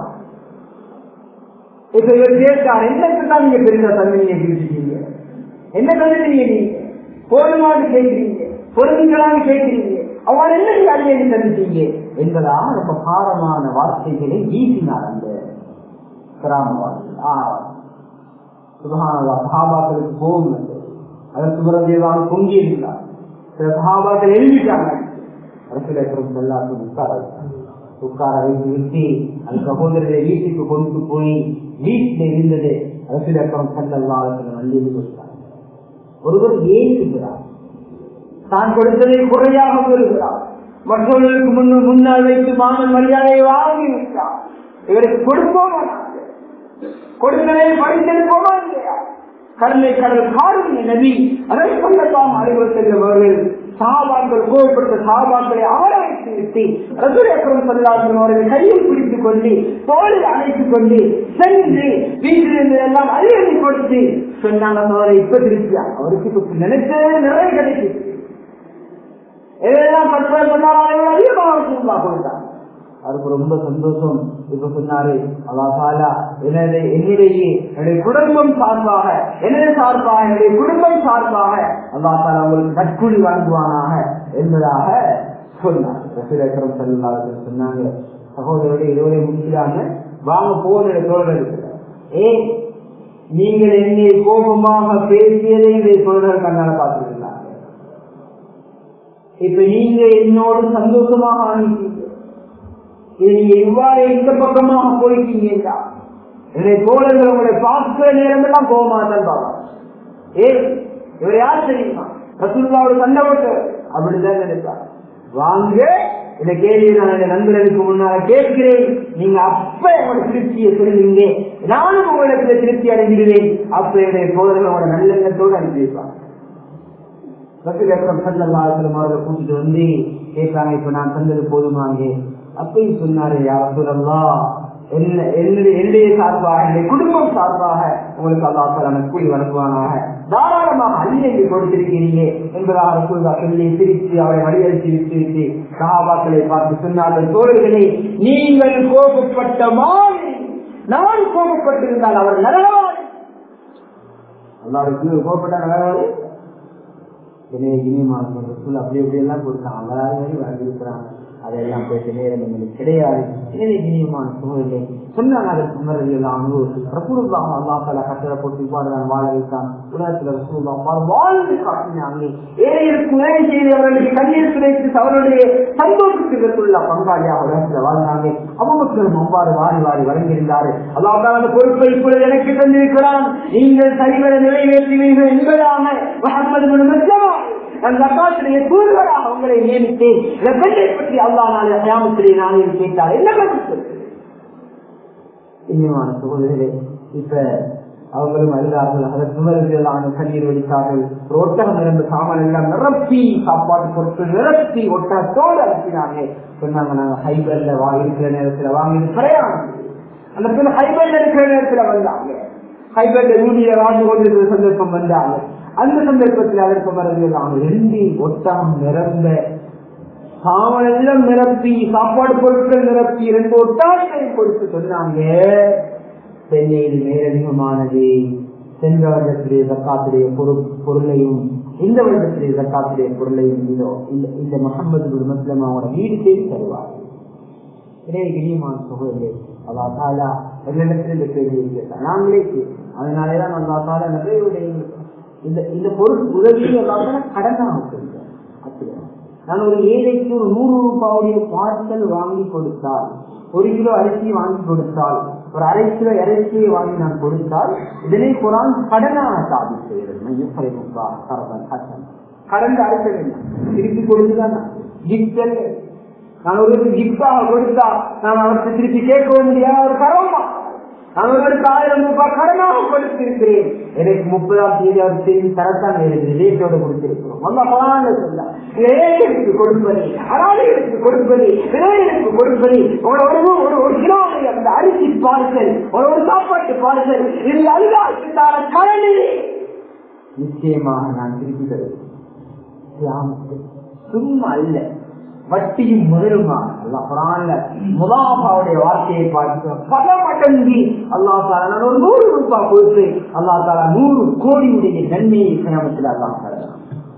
இப்ப இவர் கேட்டார் என்னக்கு தான் நீங்க பெருசா தன்மையை பிரிச்சுட்டீங்க என்ன தந்துட்டீங்க நீங்க போதுமானு கேட்கிறீங்க பொருந்துங்களான்னு கேட்கிறீங்க அவர் என்ன நீங்க அடியேறி தந்துட்டீங்க என்பதாக ரொம்ப பாரமான வார்த்தைகளை வீசினார் அந்த கிராமவாசி ஆறாம் சுபகானதா சஹாபாக்களுக்கு கோபம் வந்தது அதற்கு பிறகு பொங்கி இருந்தார் சில சஹாபாக்கள் எழுதிட்டாங்க அரசியல் எல்லாருக்கும் உட்கார வைத்தாங்க உட்கார வைத்து விட்டு அந்த சகோதரரை வீட்டுக்கு கொண்டு போய் வீட்டில் இருந்தது அரசியலக்கம் செல்லல்லாத வள்ளி கொடுத்தார் ஒருவர் ஏற்றுகிறார் தான் கொடுத்ததை குறையாக பெறுகிறார் மற்றவர்களுக்கு முன்னு முன்னால் வைத்து மாமன் மரியாதையை வாங்கி விட்டார் இவருக்கு கொடுப்போமா கொடுத்ததை படித்தெடுப்போமா இல்லையா கடலை கடல் காடும் நபி அதை சொல்லலாம் அறிவுறு செல்லுபவர்கள் சாபாக்கள் கோவப்பட்ட சாபாக்களை அவர வைத்து விட்டு ரசூரேக்கரம் சொல்லாசன் அவர்கள் கையில் பிடித்துக் கொண்டு தோளில் அணைத்துக் கொண்டு சென்று வீட்டிலிருந்து எல்லாம் அறிவுரை கொடுத்து சொன்னாங்க அவரை இப்ப திருப்பியா அவருக்கு இப்ப நினைச்சதே நிறைய கிடைக்குது எதெல்லாம் பத்து பேர் சொன்னாலும் அதை விட அதிகமாக ரசூலுல்லா கொடுத்தாங்க அதுக்கு ரொம்ப சந்தோஷம் இப்ப சொன்னாரு அல்லா தாலா எனது என்னிடையே என்னுடைய குடும்பம் சார்பாக எனது சார்பாக என்னுடைய குடும்பம் சார்பாக அல்லா தாலா உங்களுக்கு நட்குழி வழங்குவானாக என்பதாக சொன்னார் ரசூலேக்கரம் செல்லாத சொன்னாங்க சகோதரருடைய இருவரை முடிக்கிறாங்க வாங்க போன தோழர் இருக்கிறார் ஏன் நீங்கள் என்னை கோபமாக பேசியதை இதை தோழர் கண்ணால பார்த்துருந்தாங்க இப்ப நீங்க என்னோடு சந்தோஷமாக அனுப்பீங்க இது நீங்க இவ்வாறு இந்த பக்கமாக போயிட்டீங்க என்னுடைய தோழர்கள் உங்களை பார்க்கிற நேரம் எல்லாம் போக மாட்டான் பாபா ஏ இவர் யார் தெரியுமா ரசூல்லாவோட சண்டை போட்டு அப்படிதான் நினைப்பார் வாங்க இந்த கேள்வி நான் என் நண்பர்களுக்கு முன்னால கேட்கிறேன் நீங்க அப்ப உங்களோட திருப்தியை சொல்லுவீங்க நானும் உங்களுக்கு திருப்தி அடைஞ்சிடுவேன் அப்ப என்னுடைய தோழர்களோட நல்லெண்ணத்தோடு அனுப்பி வைப்பாங்க ரசூல் சல்லல்லாஹு அவர்களை கூட்டிட்டு வந்து கேட்டாங்க இப்ப நான் தந்தது போதுமாங்க அப்பயும் சொன்னாரு யார் சொல்லலாம் என்ன என்னுடைய என்னுடைய சார்பாக என்னுடைய குடும்பம் சார்பாக உங்களுக்கு அல்லாஹால கூலி வழங்குவானாக தாராளமாக அள்ளி கொடுத்திருக்கிறீங்க என்பதாக ரசூல்லா சொல்லி சிரித்து அவரை வழியடித்து விட்டு விட்டு சகாபாக்களை பார்த்து சொன்னார்கள் தோழர்களே நீங்கள் கோபப்பட்ட மாதிரி நான் கோபப்பட்டிருந்தால் அவர் நரகவாதி அல்லாவுக்கு கோபப்பட்ட நரகவாதி எனவே இனியமான ரசூல் அப்படி அப்படி எல்லாம் கொடுத்தாங்க அல்லாத வழங்கியிருக்கிறாங்க அதெல்லாம் பேச நேரம் எங்களுக்கு கிடையாது எனவே இனியமான சூழலை சொன்னாங்க அதற்கு முன்னரது எல்லாம் ரசூலுல்லாஹ் அல்லா தாலா கட்டளை போட்டு இவ்வாறு நான் வாழ வைத்தான் உலகத்தில் ரசூலுல்லா அவ்வாறு வாழ்ந்து காட்டினாங்க ஏழைகளுக்கு உதவி செய்தவர்களுக்கு கண்ணீர் கிடைத்து அவருடைய சந்தோஷத்துக்குள்ள பங்காளியாக உலகத்தில் வாழ்ந்தாங்க அவங்களும் அவ்வாறு வாரி வாரி வழங்கியிருந்தாரு அல்லாஹ் அந்த பொறுப்பை இப்பொழுது எனக்கு தந்திருக்கிறான் நீங்கள் சரிவர நிறைவேற்றுவீர்கள் என்பதான முகமது முஸ்லமா நான் ஜக்காத்துடைய தூதுவராக உங்களை நியமித்தேன் இந்த பெண்ணை பற்றி அல்லா நாளை அயாமத்திலே நாளில் கேட்டார் என்ன கருத்து இன்னுமான சகோதரர்களே இப்ப அவங்களும் அழுதார்கள் அதற்கு விமர்சனம் கண்ணீர் வடித்தார்கள் ஒரு ஒட்டகம் நிரம்ப சாமான் எல்லாம் நிரப்பி சாப்பாட்டு பொருட்கள் நிரப்பி ஒட்டகத்தோடு அனுப்பினாங்க சொன்னாங்க நாங்க ஹைபர்ல வா இருக்கிற நேரத்துல வாங்கி பிரயாணம் அந்த பிள்ளை ஹைபர்ல இருக்கிற நேரத்துல வந்தாங்க ஹைபர்ல ஊதிய வாழ்ந்து கொண்டிருக்கிற சந்தர்ப்பம் வந்தாங்க அந்த சந்தர்ப்பத்தில் அதற்கு பிறகு நாங்கள் ரெண்டு ஒட்டகம் நிரம்ப சாமனெல்லாம் நிரப்பி சாப்பாடு பொருட்கள் நிரப்பி இரண்டு ஒட்டாட்களை கொடுத்து சொன்னாங்க சென்னையில் மேலதிகமானது சென்ற வருடத்திலே சக்காத்துடைய பொருளையும் இந்த வருடத்திலே சக்காத்துடைய பொருளையும் இதோ இந்த முகமது முஸ்லிம் அவங்களோட வீடு தேடி தருவார் இடையே கிரியமான சகோதரே அல்லா தாலா என்னிடத்தில் இந்த கேள்வி கேட்டார் நாங்களே அதனாலேதான் அல்லா தாலா நிறைய விடயங்கள் இந்த இந்த பொருள் உதவியும் எல்லாமே கடனாக கொடுத்தேன் அப்படியா நான் ஒரு ஏழைக்கு ஒரு நூறு ரூபாவுடைய பார்சல் வாங்கி கொடுத்தால் ஒரு கிலோ அரிசி வாங்கி கொடுத்தால் ஒரு அரை கிலோ இறைச்சியை வாங்கி நான் கொடுத்தால் இதனை குரான் கடனாக சாதி செய்கிறது கடந்த அர்த்தம் என்ன திருப்பி கொடுத்துதான் கிஃப்ட் நான் ஒரு கிஃப்டாக கொடுத்தா நான் அவருக்கு திருப்பி கேட்க முடியாத ஒரு கரமா நான் ஒருவருக்கு ஆயிரம் ரூபாய் கடனாக கொடுத்திருக்கிறேன் எனக்கு முப்பதாம் தேதி அவர் செய்தி தரத்தான் எனக்கு ரேட்டோட கொடுத்திருக்கிறோம் நல்லா பலான சொல்ல ஏழைகளுக்கு கொடுப்பது அனாதைகளுக்கு கொடுப்பது விலைகளுக்கு கொடுப்பது ஒரு ஒரு ஒரு கிலோ அந்த அரிசி பார்சல் ஒரு ஒரு சாப்பாட்டு பார்சல் இது அல்லாக்கு தார கடனே நிச்சயமாக நான் திருப்பி தருவேன் சும்மா அல்ல வட்டியும் முதலுமா அல்லா குரான்ல முதாபாவுடைய வார்த்தையை பார்த்து பல மடங்கு அல்லா தாலா நான் ஒரு நூறு ரூபாய் கொடுத்து அல்லா தாலா நூறு கோடியுடைய நன்மையை கிராமத்தில் அல்லா தரலாம்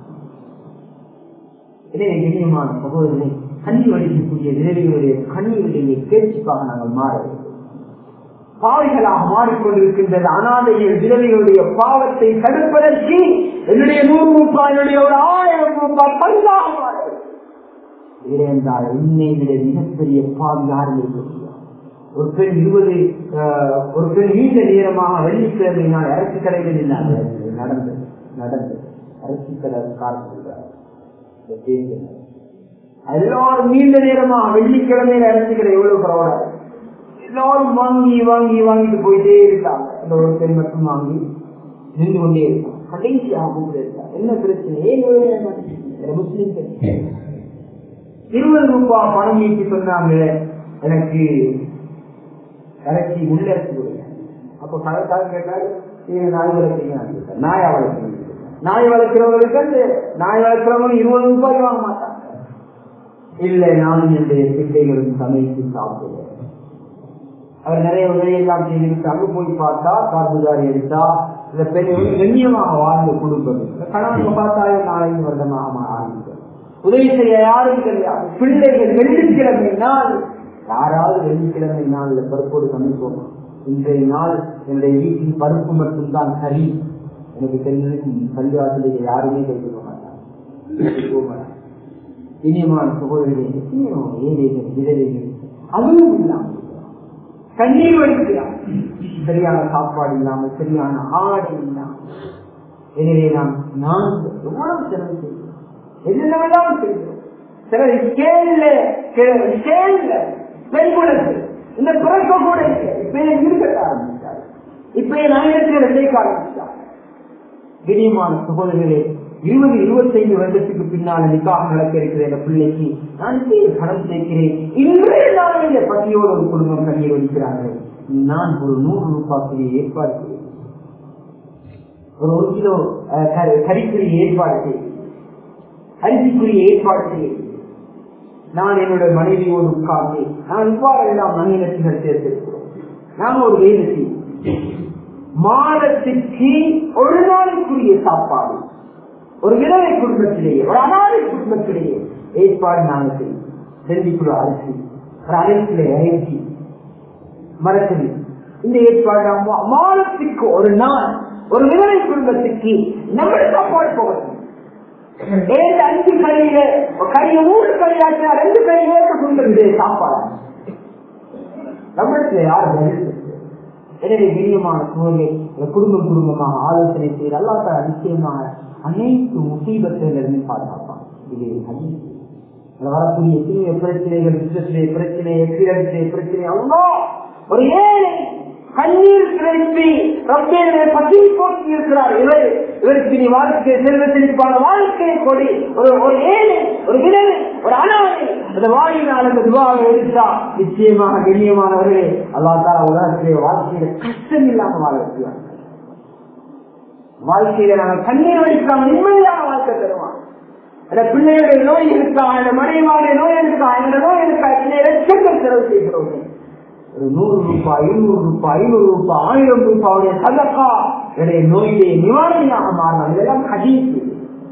எனவே கண்ணியமான சகோதரனை கண்ணி வடிக்கக்கூடிய விதவைகளுடைய கண்ணீருடைய பேச்சுக்காக நாங்கள் மாற வேண்டும் பாவைகளாக மாறிக்கொண்டிருக்கின்றது அனாதைகள் விதவைகளுடைய பாவத்தை தடுப்பதற்கு என்னுடைய நூறு ரூபாய் என்னுடைய ஒரு ஆயிரம் ரூபாய் பரிசாக மாற இருந்தால் உண்மை விட மிகப்பெரிய பாவி யாரும் இருக்க முடியாது ஒரு பெண் இருபது ஒரு பெண் நீண்ட நேரமாக வெள்ளிக்கிழமை நாள் அரசு கடைகள் இல்லாத நடந்தது நடந்தது அரசு கடை காரணம் எல்லாரும் நீண்ட நேரமாக வெள்ளிக்கிழமையில அரசு கடை எவ்வளவு பரவாயில்ல எல்லாரும் வாங்கி வாங்கி வாங்கிட்டு போயிட்டே இருக்காங்க இந்த ஒரு பெண் மட்டும் வாங்கி நின்று கொண்டே இருக்காங்க கடைசியாக கூப்பிட்டு என்ன பிரச்சனை ஏன் முஸ்லீம் இருபது ரூபாய் பணம் ஈட்டி சொன்னாங்க எனக்கு கடைசி உள்ளரசு கொடுங்க அப்போ கடைக்காக கேட்டாரு நாய் வளர்க்கீங்க நாயா வளர்க்கீங்க நாய் வளர்க்கிறவங்களுக்கு அந்த நாய் வளர்க்கிறவங்க இருபது ரூபாய் வாங்க மாட்டாங்க இல்ல நானும் என்னுடைய பிள்ளைகளும் சமைத்து சாப்பிடுவேன் அவர் நிறைய உதவியெல்லாம் செய்திருக்காங்க போய் பார்த்தா கார்புதாரி எடுத்தா இந்த பெண் கண்ணியமாக வாழ்ந்த குடும்பம் கணவன் பார்த்தாலும் நாலஞ்சு வருடமாக ஆரம்பித்தார் உதவி செய்ய யாரும் கிடையாது பிள்ளைகள் வெள்ளிக்கிழமை நாள் யாராவது வெள்ளிக்கிழமை நாள் பருப்போடு சமைப்போம் இன்றைய நாள் என்னுடைய வீட்டில் பருப்பு மட்டும்தான் சரி எனக்கு தெரிஞ்சு கல்வியாசிரியர் யாருமே கைவிட மாட்டாங்க இனியமான சகோதரர்களே எத்தனையோ ஏழைகள் விதவைகள் அதுவும் இல்லாமல் கண்ணீர் வடிக்கிறார் சரியான சாப்பாடு இல்லாமல் சரியான ஆடை இல்லாமல் எனவே நாம் நான் எவ்வளவு செலவு செய்கிறோம் என்னென்னவெல்லாம் செய்கிறோம் சிலர் ஸ்கேல்ல ஸ்கேல்ல பெண்குலத்து இந்த பிறக்க கூட இப்ப இருக்கட்ட ஆரம்பிச்சார் இப்ப நாயகத்தில் சேர்க்க ஆரம்பிச்சார் கிரியமான சகோதரர்களே இருபது இருபத்தைந்து வருடத்துக்கு பின்னால் நிக்காக நடக்க இருக்கிற இந்த பிள்ளைக்கு நான் கடன் சேர்க்கிறேன் இன்றைய நாளில் பட்டியோடு ஒரு குடும்பம் கண்ணீர் வலிக்கிறார்கள் நான் ஒரு நூறு ரூபாய்க்கு ஏற்பாடு செய்வேன் ஒரு ஒரு கிலோ கறிக்குரிய ஏற்பாடு செய்வேன் அரிசிக்குரிய ஏற்பாடு செய்வேன் நான் என்னுடைய மனைவியோடு உட்கார்ந்து நான் இவ்வாறு எல்லாம் மனிதர்கள் சேர்த்திருக்கிறோம் நான் ஒரு வேலை செய்வேன் மாதத்துக்கு ஒரு நாளுக்குரிய சாப்பாடு ஒரு விதவை குடும்பத்திலேயே ஒரு அனாதை குடும்பத்திலேயே ஏற்பாடு நாங்கள் செய்வோம் ரெண்டு கிலோ அரிசி ஒரு அரிசியில இறைச்சி மரக்கறி இந்த ஏற்பாடு மாதத்துக்கு ஒரு நாள் ஒரு விதவை குடும்பத்துக்கு நம்ம சாப்பாடு போகணும் ஏழு அஞ்சு கறியில கறிய மூணு கறியாச்சுனா ரெண்டு கறியிலே கொடுக்கிறது சாப்பாடு நம்மளுக்கு யார் எனவே வீரியமான சூழலை குடும்பம் குடும்பமாக ஆலோசனை செய்து அல்லாத நிச்சயமாக அனைத்து முசீபத்திலிருந்து பாதுகாப்பான் இது வரக்கூடிய எத்தனையோ பிரச்சனைகள் யுத்தத்திலே பிரச்சனை எப்பிரத்திலே பிரச்சனை அவ்வளோ ஒரு ஏழை கண்ணீர் கிளப்பி ரப்பேனை பற்றி போக்கி இருக்கிறார் இவர் இவருக்கு நீ வாழ்க்கை செல்வ செழிப்பான வாழ்க்கையை கொடி ஒரு ஒரு ஏழை ஒரு விதவை ஒரு அனாதை அந்த வாயினால் அந்த துவாவை எடுத்தா நிச்சயமாக கண்ணியமானவர்களே அல்லா தாரா உலகத்திலே வாழ்க்கையில கஷ்டம் இல்லாம வாழ வைக்கிறார் வாழ்க்கையில நாங்கள் கண்ணீர் வடிக்காம நிம்மதியான வாழ்க்கை தருவான் அந்த பிள்ளைகளுடைய நோய் இருக்கா அந்த மனைவியுடைய நோய் இருக்கா இந்த நோய் இருக்கா இந்த லட்சங்கள் செலவு செய்கிறோம் ஒரு நூறு ரூபாய் இருநூறு ரூபாய் ஐநூறு ரூபாய் ஆயிரம் ரூபாயுடைய சதக்கா என்னுடைய நோயிலே நிவாரணியாக மாறலாம் இதெல்லாம் கதீசு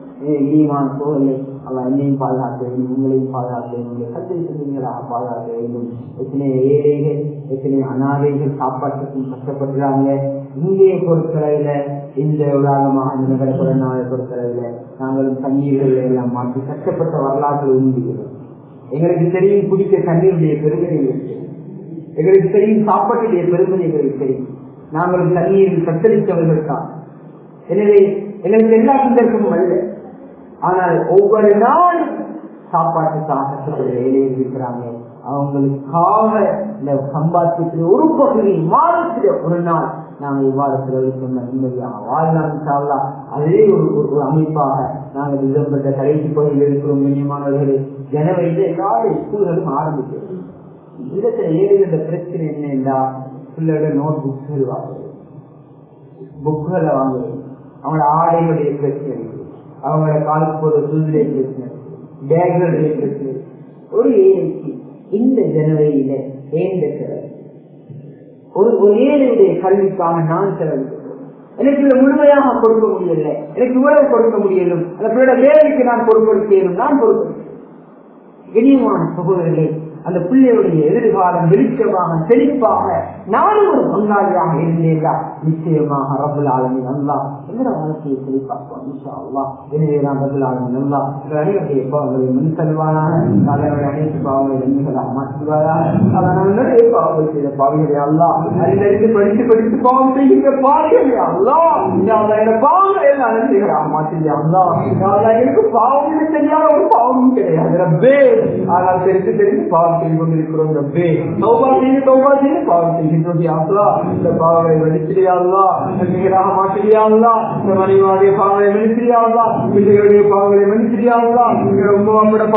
ஈமான் சோழலை அவன் என்னையும் பாதுகாக்க வேண்டும் உங்களையும் பாதுகாக்க வேண்டும் உங்களை சத்தை சிந்தனைகளாக பாதுகாக்க வேண்டும் எத்தனை ஏழைகள் எத்தனை அனாதைகள் சாப்பாட்டுக்கு கஷ்டப்படுறாங்க இங்கே பொருட்களையில இந்த உதாரணமாக இந்த நகரப்புறநாளை பொருட்களையில நாங்களும் தண்ணீர்கள் எல்லாம் மாற்றி கஷ்டப்பட்ட வரலாற்று உண்டு எங்களுக்கு தெரியும் குடிக்க தண்ணீருடைய பெருமைகள் எங்களுக்கு தெரியும் சாப்பாட்டுடைய பெருமை எங்களுக்கு தெரியும் நாங்களும் தண்ணீரில் தத்தளித்தவர்கள் தான் எனவே எங்களுக்கு எல்லா சந்தர்ப்பமும் அல்ல ஆனால் ஒவ்வொரு நாள் சாப்பாட்டுக்காக கஷ்டப்படுற ஏழைகள் இருக்கிறாங்க அவங்களுக்காக இந்த சம்பாத்தியத்தில் ஒரு பகுதி மாதத்தில் ஒரு நாள் நாங்கள் இவ்வாறு செலவழித்தோம் நிம்மதியாக வாழ்நாள் சாவலா அதே ஒரு ஒரு அமைப்பாக நாங்கள் டிசம்பர் கடைசி பகுதியில் இருக்கிறோம் கண்ணியமானவர்களே ஜனவரியில எல்லா ஸ்கூல்களும் ஆரம்பிக்கிறோம் இடத்துல ஏழுகின்ற பிரச்சனை என்ன என்றால் பிள்ளையோட நோட் புக்ஸ்கள் வாங்குறது புக்குகளை வாங்குறது அவங்களோட ஆடைகளுடைய பிரச்சனை இருக்கு அவங்களோட காலுக்கு போற சூழ்நிலை பிரச்சனை இருக்கு பேக்களுடைய பிரச்சனை இருக்கு ஒரு ஏழைக்கு இந்த ஜனவரியில ஏந்த செலவு ஒரு ஒரு ஏழையுடைய கல்விக்காக நான் செலவிட்டு எனக்கு இதை முழுமையாக கொடுக்க முடியல எனக்கு இவ்வளவு கொடுக்க முடியலும் அந்த பிள்ளையோட வேலைக்கு நான் பொறுப்படுத்தேனும் நான் பொறுப்படுத்தேன் இனியமான சகோதரர்களே அந்த பிள்ளையுடைய எதிர்காலம் வெளிச்சமாக செழிப்பாக நானும் ஒரு பங்காளியாக இருந்தேன்டா நிச்சயமாக ரபுல் ஆலமின் அல்லா எங்களோட வாழ்க்கையை செழிப்பாக்குவோம் இன்ஷா அல்லா எனவே நான் ரபுல் ஆலமின் அல்லா எங்கள் அனைவருடைய பாவங்களை முன் செல்வானாக தலைவருடைய அனைத்து பாவங்களை நன்மைகளாக மாற்றுவாராக அதனால் நிறைய பாவங்கள் செய்த பாவிகளே அல்லா அறிந்தறிந்து படித்து படித்து பாவம் செய்கின்ற பாவிகளே அல்லா இந்த பாவங்களை எல்லாம் நன்மைகளாக மாற்றியா அல்லா எனக்கு பாவம் தெரியாத ஒரு பாவமும் கிடையாது ரப்பே ஆனால் தெரிந்து தெரிந்து பாவம் செய்து கொண்டிருக்கிறோம் ரப்பே தௌபா செய்து தௌபா செய்து பாவம் செய்கின்றோம் யாருலா இந்த பாவங்களை வெளிச்சிரியாங்களா நன்மைகளாக மாற்றியாங்களா இந்த மனைவாடைய பாவங்களை வெளிச்சிரியாங்களா பிள்ளைகளுடைய பாவங்களை வெளிச்சிரியாங்களா உங்க அம்மா